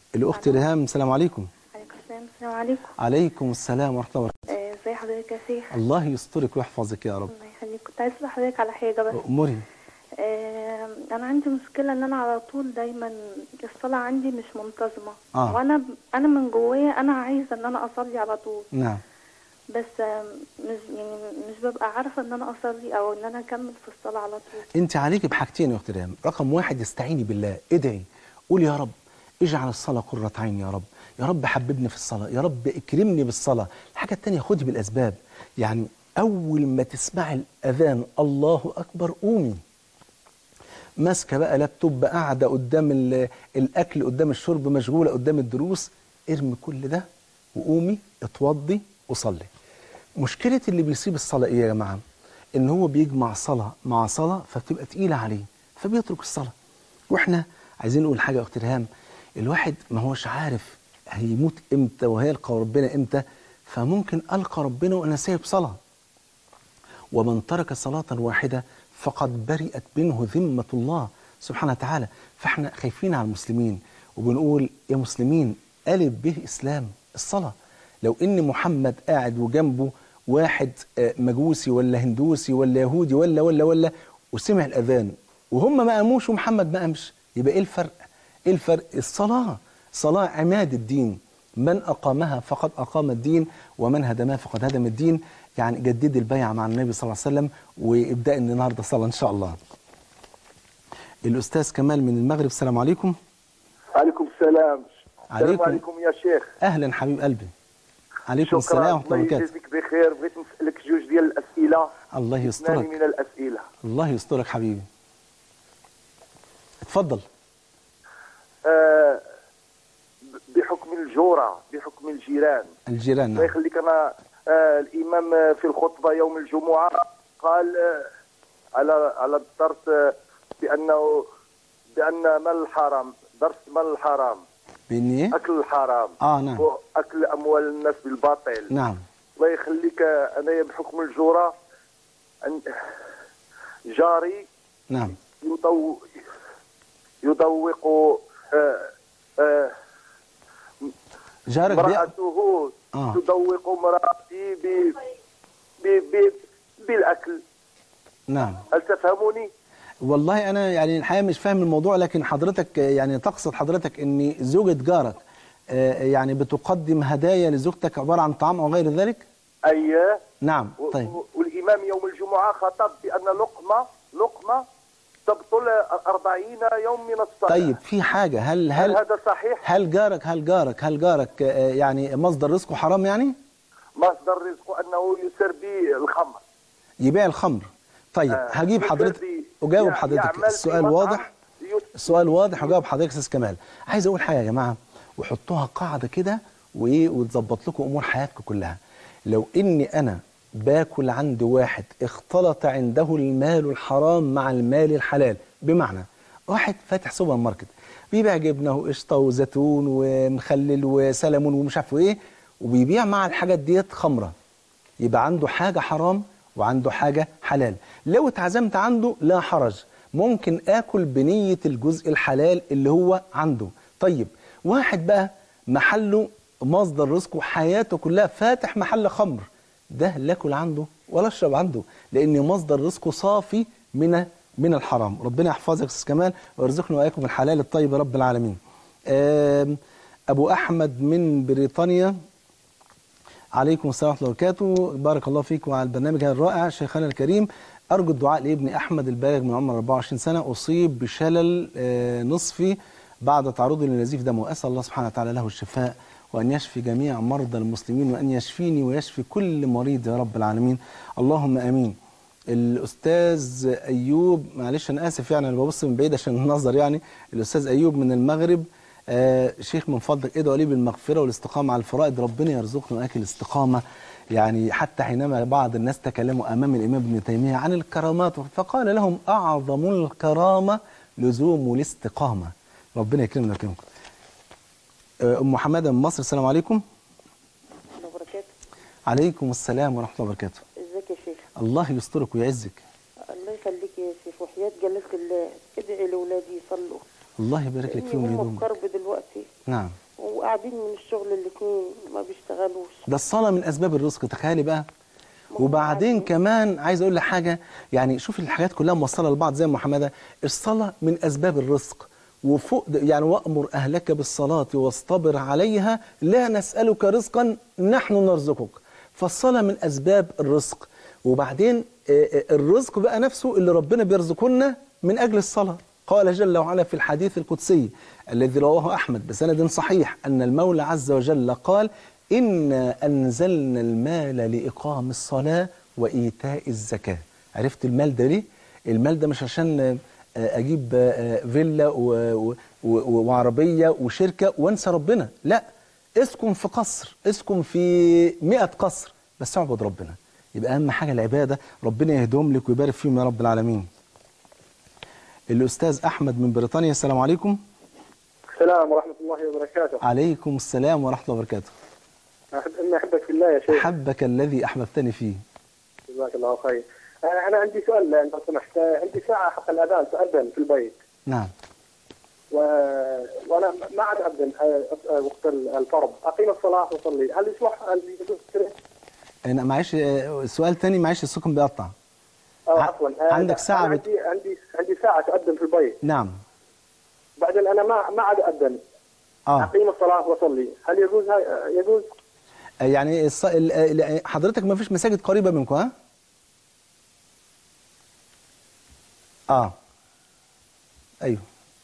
الاخت ريهام السلام عليكم عليكم السلام السلام عليكم عليكم السلام ورحمه الله وبركاته آه، ازي حضرتك يا شيخ الله يسترك ويحفظك يا رب الله يخليك كنت عايز اسال حضرتك على حاجه بس امري آه، انا عندي مشكله ان انا على طول دايما الصلاه عندي مش منتظمه آه. وانا انا من جوايا انا عايزه ان انا اصلي على طول نعم بس آه، مش يعني مش ببقى عارفه ان انا اصلي او ان انا اكمل في الصلاه على طول انت عليك بحاجتين يا اخت ريهام رقم واحد استعيني بالله ادعي قول يا رب اجعل الصلاه قره عين يا رب يا رب حببني في الصلاه يا رب اكرمني بالصلاه الحاجه الثانيه خدي بالاسباب يعني اول ما تسمعي الاذان الله اكبر قومي ماسكه بقى لابتوب قاعده قدام ال- الاكل قدام الشرب مشغوله قدام الدروس ارمي كل ده وقومي اتوضي وصلي مشكله اللي بيسيب الصلاه ايه يا جماعه ان هو بيجمع صلاه مع صلاه فبتبقى تقيله عليه فبيترك الصلاه واحنا عايزين نقول حاجه يا اخت ريهام الواحد ما هوش عارف هيموت امتى وهيلقى ربنا امتى فممكن القى ربنا وانا سايب صلاه ومن ترك صلاة واحدة فقد برئت منه ذمة الله سبحانه وتعالى فاحنا خايفين على المسلمين وبنقول يا مسلمين ألف به إسلام الصلاة لو إن محمد قاعد وجنبه واحد آه، مجوسي ولا هندوسي ولا يهودي ولا ولا ولا وسمع الأذان وهم ما قاموش ومحمد ما قامش يبقى إيه الفرق؟ إيه الفرق؟ الصلاة صلاة عماد الدين من أقامها فقد أقام الدين ومن هدمها فقد هدم الدين يعني جدد البيعة مع النبي صلى الله عليه وسلم وابدأ النهاردة صلاة إن شاء الله الأستاذ كمال من المغرب السلام عليكم عليكم السلام عليكم. السلام عليكم يا شيخ أهلا حبيب قلبي عليكم شكرا السلام ورحمة الله الله وبركاته يجزيك بخير بغيت نسألك جوج ديال الأسئلة الله اثنان يسترك من الأسئلة الله يسترك حبيبي اتفضل آه ب- بحكم الجورة بحكم الجيران الجيران الله نعم يخليك أنا آه الإمام آه، في الخطبة يوم الجمعة قال آه على على الدرس آه بأنه بأن مال الحرام درس مال الحرام بإني إيه؟ أكل الحرام آه نعم وأكل أموال الناس بالباطل نعم الله يخليك آه، أنا بحكم الجورة عن- جاري نعم يضو يذوق آه، آه، جارك بيأ... امرأته آه. تذوق امرأتي ب ب ب بالاكل نعم هل تفهموني؟ والله انا يعني الحقيقه مش فاهم الموضوع لكن حضرتك آه، يعني تقصد حضرتك ان زوجة جارك آه، يعني بتقدم هدايا لزوجتك عباره عن طعام او غير ذلك اي نعم و- طيب و- والامام يوم الجمعه خطب بان لقمه لقمه تبطل 40 يوم من الصلاه طيب في حاجه هل هل هل هذا صحيح؟ هل جارك هل جارك هل جارك آه، يعني مصدر رزقه حرام يعني مصدر رزقه انه يسر بالخمر يبيع الخمر طيب آه، هجيب يسر حضرتك بي- اجاوب يع- حضرتك يعمل في السؤال مطعم واضح يس- السؤال واضح وجاوب حضرتك يا استاذ كمال عايز اقول حاجه يا جماعه وحطوها قاعده كده وايه وتظبط لكم امور حياتكم كلها لو اني انا باكل عند واحد اختلط عنده المال الحرام مع المال الحلال بمعنى واحد فاتح سوبر ماركت بيبيع جبنه وقشطه وزيتون ومخلل وسلمون ومش عارف ايه وبيبيع مع الحاجات ديت خمره يبقى عنده حاجة حرام وعنده حاجة حلال لو اتعزمت عنده لا حرج ممكن آكل بنية الجزء الحلال اللي هو عنده طيب واحد بقى محله مصدر رزقه حياته كلها فاتح محل خمر ده لا اكل عنده ولا اشرب عنده لان مصدر رزقه صافي من من الحرام ربنا يحفظك يا استاذ كمال ويرزقنا واياكم الحلال الطيب يا رب العالمين آم، ابو احمد من بريطانيا عليكم السلام ورحمه الله وبركاته بارك الله فيك وعلى البرنامج هذا الرائع شيخنا الكريم ارجو الدعاء لابني احمد البالغ من عمر 24 سنه اصيب بشلل آه، نصفي بعد تعرضه لنزيف دم واسال الله سبحانه وتعالى له الشفاء وان يشفي جميع مرضى المسلمين وان يشفيني ويشفي كل مريض يا رب العالمين اللهم امين الاستاذ ايوب معلش انا اسف يعني انا ببص من بعيد عشان النظر يعني الاستاذ ايوب من المغرب آه شيخ من فضلك ادعوا لي بالمغفره والاستقامه على الفرائض ربنا يرزقنا واكل الاستقامه يعني حتى حينما بعض الناس تكلموا امام الامام ابن تيميه عن الكرامات فقال لهم اعظم الكرامه لزوم الاستقامه ربنا يكرمنا ويكرمكم آه، ام حماده من مصر السلام عليكم الله وبركاته عليكم السلام ورحمه الله وبركاته ازيك يا شيخ الله يسترك ويعزك الله يخليك يا شيخ وحياة جلالة الله ادعي لاولادي يصلوا الله يبارك لك لاني فيهم هم ويدوم في كرب دلوقتي نعم وقاعدين من الشغل الاثنين ما بيشتغلوش ده الصلاة من أسباب الرزق تخيلي بقى وبعدين كمان عايز أقول لك حاجة يعني شوف الحاجات كلها موصلة لبعض زي ما محمدة الصلاة من أسباب الرزق وفوق ده- يعني وأمر أهلك بالصلاة واصطبر عليها لا نسألك رزقا نحن نرزقك فالصلاة من أسباب الرزق وبعدين آه، آه، الرزق بقى نفسه اللي ربنا بيرزقنا من أجل الصلاة قال جل وعلا في الحديث القدسي الذي رواه أحمد بسند صحيح أن المولى عز وجل قال إنا أنزلنا المال لإقام الصلاة وإيتاء الزكاة عرفت المال ده ليه؟ المال ده مش عشان آه، أجيب آه، فيلا و- و- و- وعربية وشركة وانسى ربنا لا اسكن في قصر اسكن في مئة قصر بس اعبد ربنا يبقى أهم حاجة العبادة ربنا يهدهم لك ويبارك فيهم يا رب العالمين الأستاذ أحمد من بريطانيا السلام عليكم السلام ورحمة الله وبركاته عليكم السلام ورحمة الله وبركاته أحب أني أحبك في الله يا شيخ أحبك الذي أحببتني فيه جزاك الله خير أنا أنا عندي سؤال لو سمحت عندي ساعة حق الأذان تأذن في البيت نعم و... وأنا ما عاد أذن آه، وقت الفرض أقيم الصلاة وأصلي هل يصلح هل يجوز كذا؟ أنا معلش آه، سؤال تاني معلش السكن بيقطع أو ع- عفوا آه، عندك ساعة أنا بت- عندي عندي عندي ساعة تأذن في البيت نعم بعدين أنا ما ما عاد أذن اه أقيم الصلاة وأصلي هل يجوز هاي- يجوز؟ آه، يعني الص... ال- ال- حضرتك ما فيش مساجد قريبة منكم ها؟ اه ايوه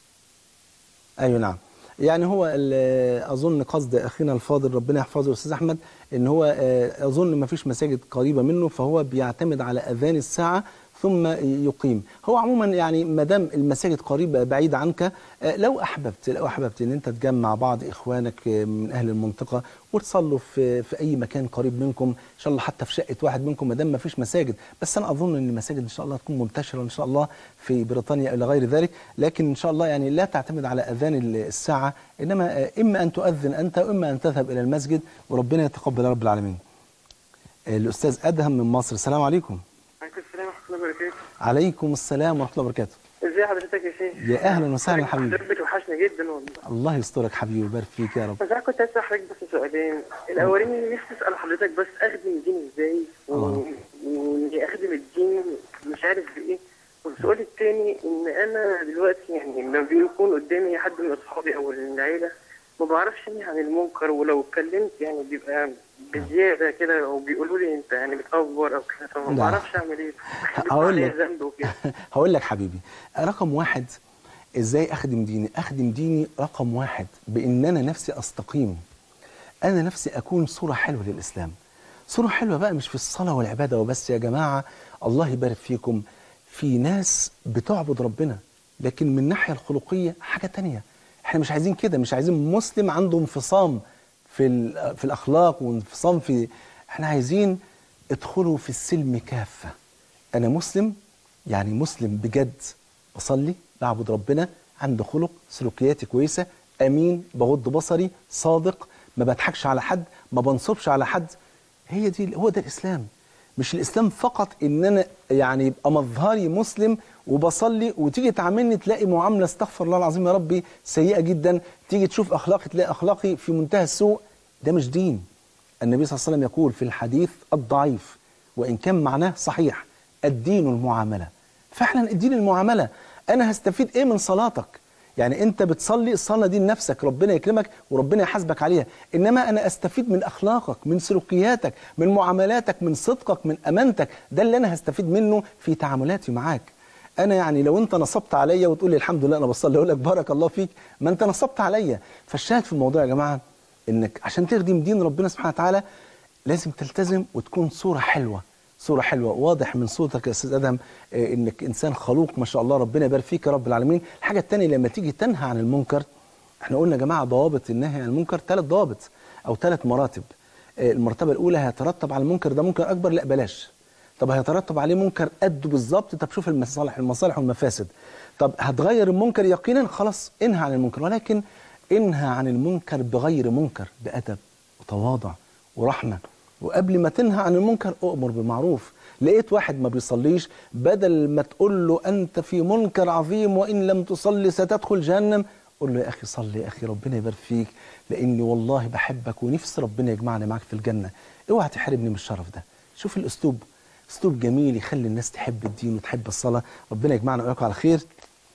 ايوه نعم يعني هو ال- اظن قصد اخينا الفاضل ربنا يحفظه الاستاذ احمد ان هو آه، اظن ما فيش مساجد قريبه منه فهو بيعتمد على اذان الساعه ثم يقيم هو عموما يعني ما دام المساجد قريبه بعيده عنك آه، لو احببت لو احببت ان انت تجمع بعض اخوانك آه، من اهل المنطقه وتصلوا في في اي مكان قريب منكم ان شاء الله حتى في شقه واحد منكم ما دام ما فيش مساجد بس انا اظن ان المساجد ان شاء الله تكون منتشره ان شاء الله في بريطانيا الى غير ذلك لكن ان شاء الله يعني لا تعتمد على اذان الساعه انما آه، اما ان تؤذن انت واما ان تذهب الى المسجد وربنا يتقبل يا رب العالمين آه، الاستاذ ادهم من مصر السلام عليكم عليكم السلام ورحمة الله وبركاته عليكم السلام ورحمه الله وبركاته ازي حضرتك يا شيخ يا اهلا وسهلا حبيبي حضرتك وحشنا جدا والله الله يسترك حبيبي ويبارك فيك يا رب بس انا كنت عايز اسال حضرتك بس سؤالين الاولاني نفسي اسال حضرتك بس اخدم الدين ازاي و- آه. واني اخدم الدين مش عارف بايه والسؤال الثاني ان انا دلوقتي يعني لما بيكون قدامي حد من اصحابي او العيله ما بعرفش انهي عن المنكر ولو اتكلمت يعني بيبقى بزياده كده او بيقولوا لي انت يعني بتأفور او كده فما لا. بعرفش اعمل ايه هقول عليا لك. ذنب وكده هقول لك حبيبي رقم واحد ازاي اخدم ديني اخدم ديني رقم واحد بان انا نفسي استقيم انا نفسي اكون صوره حلوه للاسلام صوره حلوه بقى مش في الصلاه والعباده وبس يا جماعه الله يبارك فيكم في ناس بتعبد ربنا لكن من الناحيه الخلقيه حاجه تانية احنا مش عايزين كده مش عايزين مسلم عنده انفصام في ال- في الاخلاق وانفصام في احنا عايزين ادخلوا في السلم كافه انا مسلم يعني مسلم بجد بصلي بعبد ربنا عنده خلق سلوكياتي كويسه امين بغض بصري صادق ما بضحكش على حد ما بنصبش على حد هي دي هو ده الاسلام مش الاسلام فقط ان انا يعني يبقى مظهري مسلم وبصلي وتيجي تعاملني تلاقي معامله استغفر الله العظيم يا ربي سيئه جدا تيجي تشوف اخلاقي تلاقي اخلاقي في منتهى السوء ده مش دين النبي صلى الله عليه وسلم يقول في الحديث الضعيف وإن كان معناه صحيح الدين المعاملة فعلا الدين المعاملة أنا هستفيد إيه من صلاتك يعني أنت بتصلي الصلاة دي لنفسك ربنا يكرمك وربنا يحاسبك عليها إنما أنا أستفيد من أخلاقك من سلوكياتك من معاملاتك من صدقك من أمانتك ده اللي أنا هستفيد منه في تعاملاتي معاك انا يعني لو انت نصبت عليا وتقول لي الحمد لله انا بصلي اقول لك بارك الله فيك ما انت نصبت عليا فالشاهد في الموضوع يا جماعه انك عشان تخدم دين ربنا سبحانه وتعالى لازم تلتزم وتكون صوره حلوه صوره حلوه واضح من صوتك يا استاذ ادم آه، انك انسان خلوق ما شاء الله ربنا يبارك فيك يا رب العالمين الحاجه الثانيه لما تيجي تنهى عن المنكر احنا قلنا يا جماعه ضوابط النهي عن المنكر ثلاث ضوابط او ثلاث مراتب آه، المرتبه الاولى هيترتب على المنكر ده منكر اكبر لا بلاش طب هيترتب عليه منكر قده بالظبط طب شوف المصالح المصالح والمفاسد طب هتغير المنكر يقينا خلاص انهى عن المنكر ولكن انهى عن المنكر بغير منكر بأدب وتواضع ورحمة وقبل ما تنهى عن المنكر أؤمر بالمعروف لقيت واحد ما بيصليش بدل ما تقول له أنت في منكر عظيم وإن لم تصلي ستدخل جهنم قول له يا اخي صلي يا اخي ربنا يبارك فيك لاني والله بحبك ونفسي ربنا يجمعنا معاك في الجنه اوعى تحرمني من الشرف ده شوف الاسلوب اسلوب جميل يخلي الناس تحب الدين وتحب الصلاه ربنا يجمعنا واياكم على خير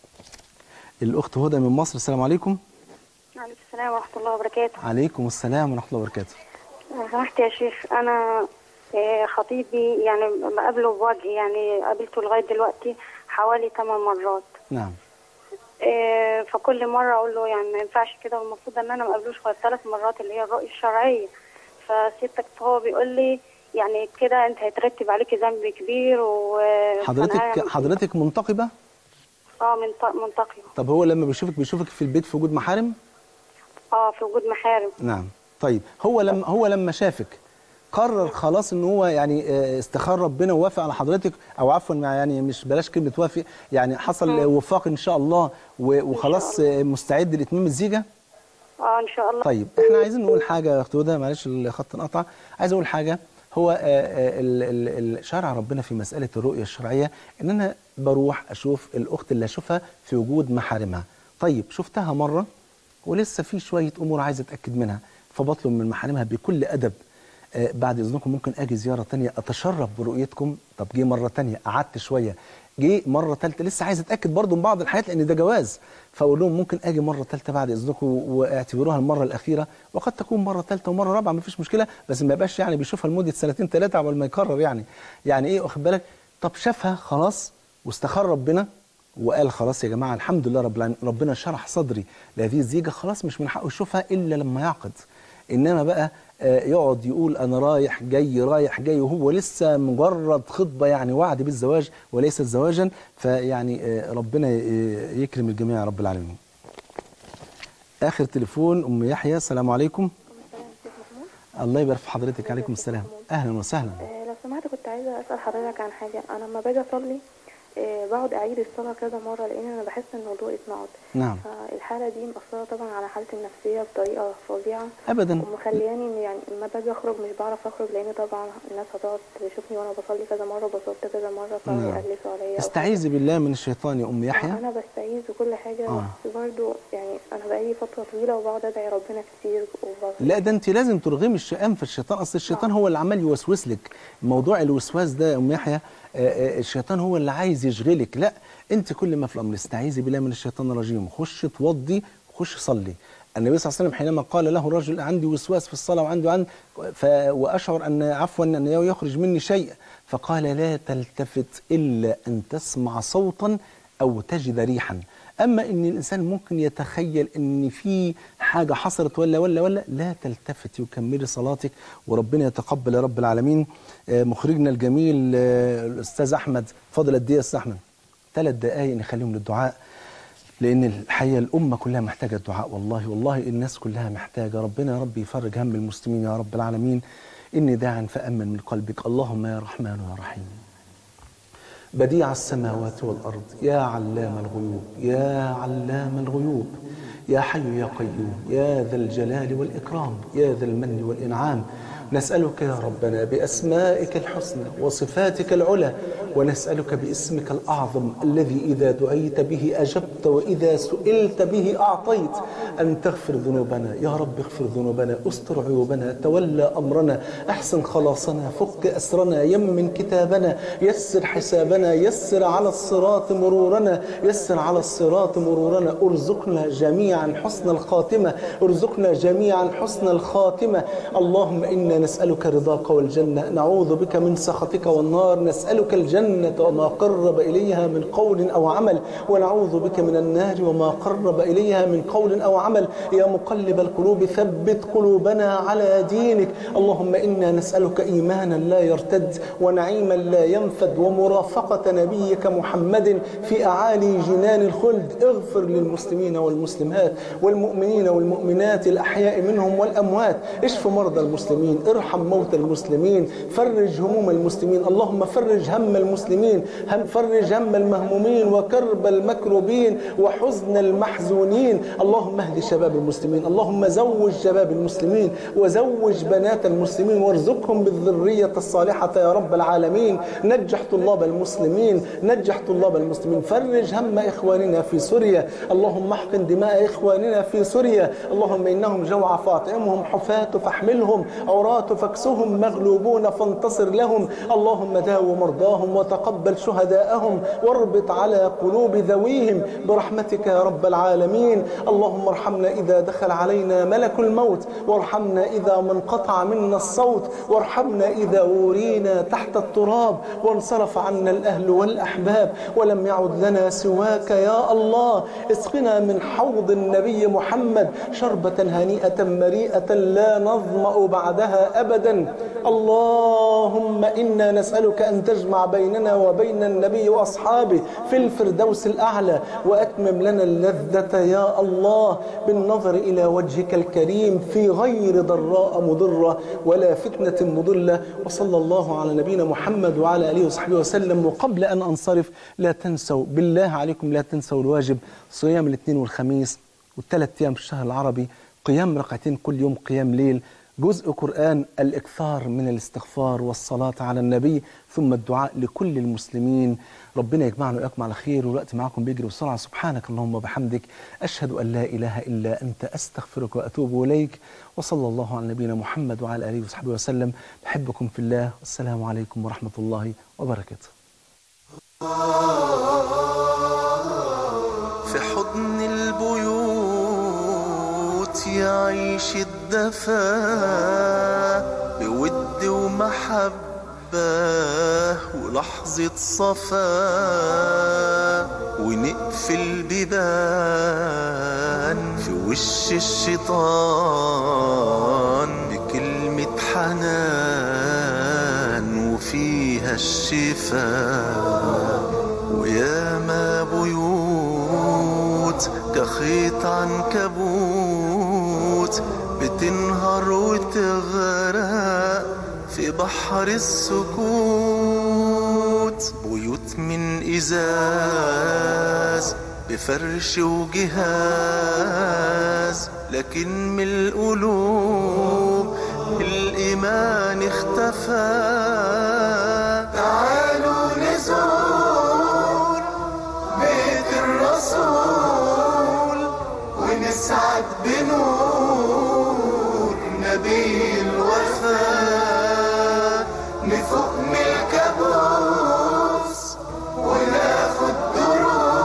الاخت هدى من مصر السلام عليكم عليكم السلام ورحمة الله وبركاته عليكم السلام ورحمه الله وبركاته لو سمحت يا شيخ أنا آه، خطيبي يعني بقابله بوجه يعني قابلته لغاية دلوقتي حوالي 8 مرات نعم آه، فكل مرة أقول له يعني ما ينفعش كده والمفروض إن أنا ما قابلوش غير ثلاث مرات اللي هي الرؤية الشرعية فسيادتك هو بيقول لي يعني كده أنت هيترتب عليك ذنب كبير و فأنا حضرتك حضرتك منتقبه اه منط- منتقمة طب هو لما بيشوفك بيشوفك في البيت في وجود محارم اه في وجود محارم نعم طيب هو لما هو لما شافك قرر خلاص ان هو يعني آه، استخار ربنا ووافق على حضرتك او عفوا يعني مش بلاش كلمه وافق يعني حصل آه، وفاق ان شاء الله و- وخلاص آه، مستعد لاتمام الزيجه اه إن شاء الله طيب احنا عايزين نقول حاجه يا اخت هدى معلش الخط انقطع عايز اقول حاجه هو آه، آه، ال- ال- ال- شرع ربنا في مساله الرؤيه الشرعيه ان انا بروح اشوف الاخت اللي اشوفها في وجود محارمها طيب شفتها مره ولسه في شويه امور عايز اتاكد منها فبطلب من محارمها بكل ادب آه، بعد اذنكم ممكن اجي زياره تانية اتشرف برؤيتكم طب جه مره تانية قعدت شويه جه مره ثالثه لسه عايز اتاكد برضو من بعض الحاجات لان ده جواز فاقول لهم ممكن اجي مره ثالثه بعد اذنكم واعتبروها المره الاخيره وقد تكون مره ثالثه ومره رابعه مفيش مشكله بس ما يبقاش يعني بيشوفها لمده سنتين ثلاثه قبل ما يكرر يعني يعني ايه واخد بالك طب شافها خلاص واستخار ربنا وقال خلاص يا جماعه الحمد لله رب العالمين ربنا شرح صدري لهذه الزيجه خلاص مش من حقه يشوفها الا لما يعقد انما بقى آه، يقعد يقول انا رايح جاي رايح جاي وهو لسه مجرد خطبه يعني وعد بالزواج وليس زواجا فيعني آه، ربنا ي- يكرم الجميع يا رب العالمين. اخر تليفون ام يحيى السلام عليكم. الله يبارك في حضرتك عليكم السلام اهلا وسهلا. آه، لو سمحت كنت عايزة أسأل حضرتك عن حاجة أنا لما باجي أصلي آه، بقعد أعيد الصلاة كذا مرة لأن أنا بحس إن الموضوع اتنقض نعم فالحالة دي مأثرة طبعا على حالتي النفسية بطريقة فظيعة ابدا ومخلياني إن يعني لما باجي أخرج مش بعرف أخرج لأن طبعا الناس هتقعد تشوفني وأنا بصلي كذا مرة وبصلت كذا مرة نعم. فهيقلسوا عليا أو استعيذي بالله من الشيطان يا ام يحيى. انا بستعيذ وكل حاجه آه. بس برضه يعني انا بقالي فتره طويله وبقعد ادعي ربنا كتير وبصلي لا ده انت لازم ترغمي الشيطان في الشيطان اصل الشيطان هو اللي عمال يوسوس لك موضوع الوسواس ده يا ام يحيى آه، آه، الشيطان هو اللي عايز يشغلك لا انت كل ما في الامر استعيذي بالله من الشيطان الرجيم خش توضي خش صلي النبي صلى الله عليه وسلم حينما قال له الرجل عندي وسواس في الصلاه وعندي عن ف واشعر ان عفوا ان يخرج مني شيء فقال لا تلتفت الا ان تسمع صوتا او تجد ريحا اما ان الانسان ممكن يتخيل ان في حاجه حصلت ولا ولا ولا لا تلتفت وكملي صلاتك وربنا يتقبل يا رب العالمين آه، مخرجنا الجميل آه، الاستاذ احمد فضل قد ايه يا استاذ احمد ثلاث دقائق نخليهم للدعاء لان الحقيقه الامه كلها محتاجه الدعاء والله والله الناس كلها محتاجه ربنا يا رب يفرج هم المسلمين يا رب العالمين اني داع فامن من قلبك اللهم يا رحمن يا رحيم بديع السماوات والأرض يا علام الغيوب يا علام الغيوب يا حي يا قيوم يا ذا الجلال والإكرام يا ذا المن والإنعام نسألك يا ربنا بأسمائك الحسنى وصفاتك العلى ونسألك باسمك الأعظم الذي إذا دعيت به أجبت وإذا سئلت به أعطيت أن تغفر ذنوبنا يا رب اغفر ذنوبنا استر عيوبنا تولى أمرنا أحسن خلاصنا فك أسرنا يمن كتابنا يسر حسابنا يسر على الصراط مرورنا يسر على الصراط مرورنا ارزقنا جميعا حسن الخاتمة ارزقنا جميعا حسن الخاتمة اللهم إنا نسألك رضاك والجنة نعوذ بك من سخطك والنار نسألك الجنة وما قرب إليها من قول أو عمل ونعوذ بك من النار وما قرب إليها من قول أو عمل يا مقلب القلوب ثبت قلوبنا على دينك اللهم إنا نسألك إيمانا لا يرتد ونعيما لا ينفد ومرافقة نبيك محمد في أعالي جنان الخلد اغفر للمسلمين والمسلمات والمؤمنين والمؤمنات الأحياء منهم والأموات اشف مرضى المسلمين ارحم موتى المسلمين فرج هموم المسلمين اللهم فرج هم المسلمين هم فرج هم المهمومين وكرب المكروبين وحزن المحزونين اللهم اهد شباب المسلمين اللهم زوج شباب المسلمين وزوج بنات المسلمين وارزقهم بالذرية الصالحة يا رب العالمين نجح طلاب المسلمين نجح طلاب المسلمين فرج هم إخواننا في سوريا اللهم احقن دماء إخواننا في سوريا اللهم إنهم جوع فاطعمهم حفاة فاحملهم عراة فاكسهم مغلوبون فانتصر لهم اللهم داو مرضاهم وتقبل شهداءهم واربط على قلوب ذويهم برحمتك يا رب العالمين اللهم ارحمنا إذا دخل علينا ملك الموت وارحمنا إذا ما انقطع منا الصوت وارحمنا إذا ورينا تحت التراب وانصرف عنا الأهل والأحباب ولم يعد لنا سواك يا الله اسقنا من حوض النبي محمد شربة هنيئة مريئة لا نظمأ بعدها أبدا اللهم إنا نسألك أن تجمع بيننا وبين النبي وأصحابه في الفردوس الأعلى وأتمم لنا اللذة يا الله بالنظر إلى وجهك الكريم في غير ضراء مضرة ولا فتنة مضلة وصلى الله على نبينا محمد وعلى آله وصحبه وسلم وقبل أن أنصرف لا تنسوا بالله عليكم لا تنسوا الواجب صيام الاثنين والخميس والثلاث أيام في الشهر العربي قيام ركعتين كل يوم قيام ليل جزء قرآن الإكثار من الاستغفار والصلاة على النبي ثم الدعاء لكل المسلمين ربنا يجمعنا وإياكم على خير والوقت معكم بيجري بسرعة سبحانك اللهم وبحمدك أشهد أن لا إله إلا أنت أستغفرك وأتوب إليك وصلى الله على نبينا محمد وعلى آله وصحبه وسلم بحبكم في الله والسلام عليكم ورحمة الله وبركاته في حضن البيوت يعيش الدفا بود ومحبة ولحظة صفا ونقفل بيبان في وش الشيطان بكلمة حنان وفيها الشفاء وياما بيوت كخيط عنكبوت بتنهار وتغرق في بحر السكوت بيوت من إزاز بفرش وجهاز لكن من القلوب الإيمان اختفى تعالوا نزور بيت الرسول ونسعد بنور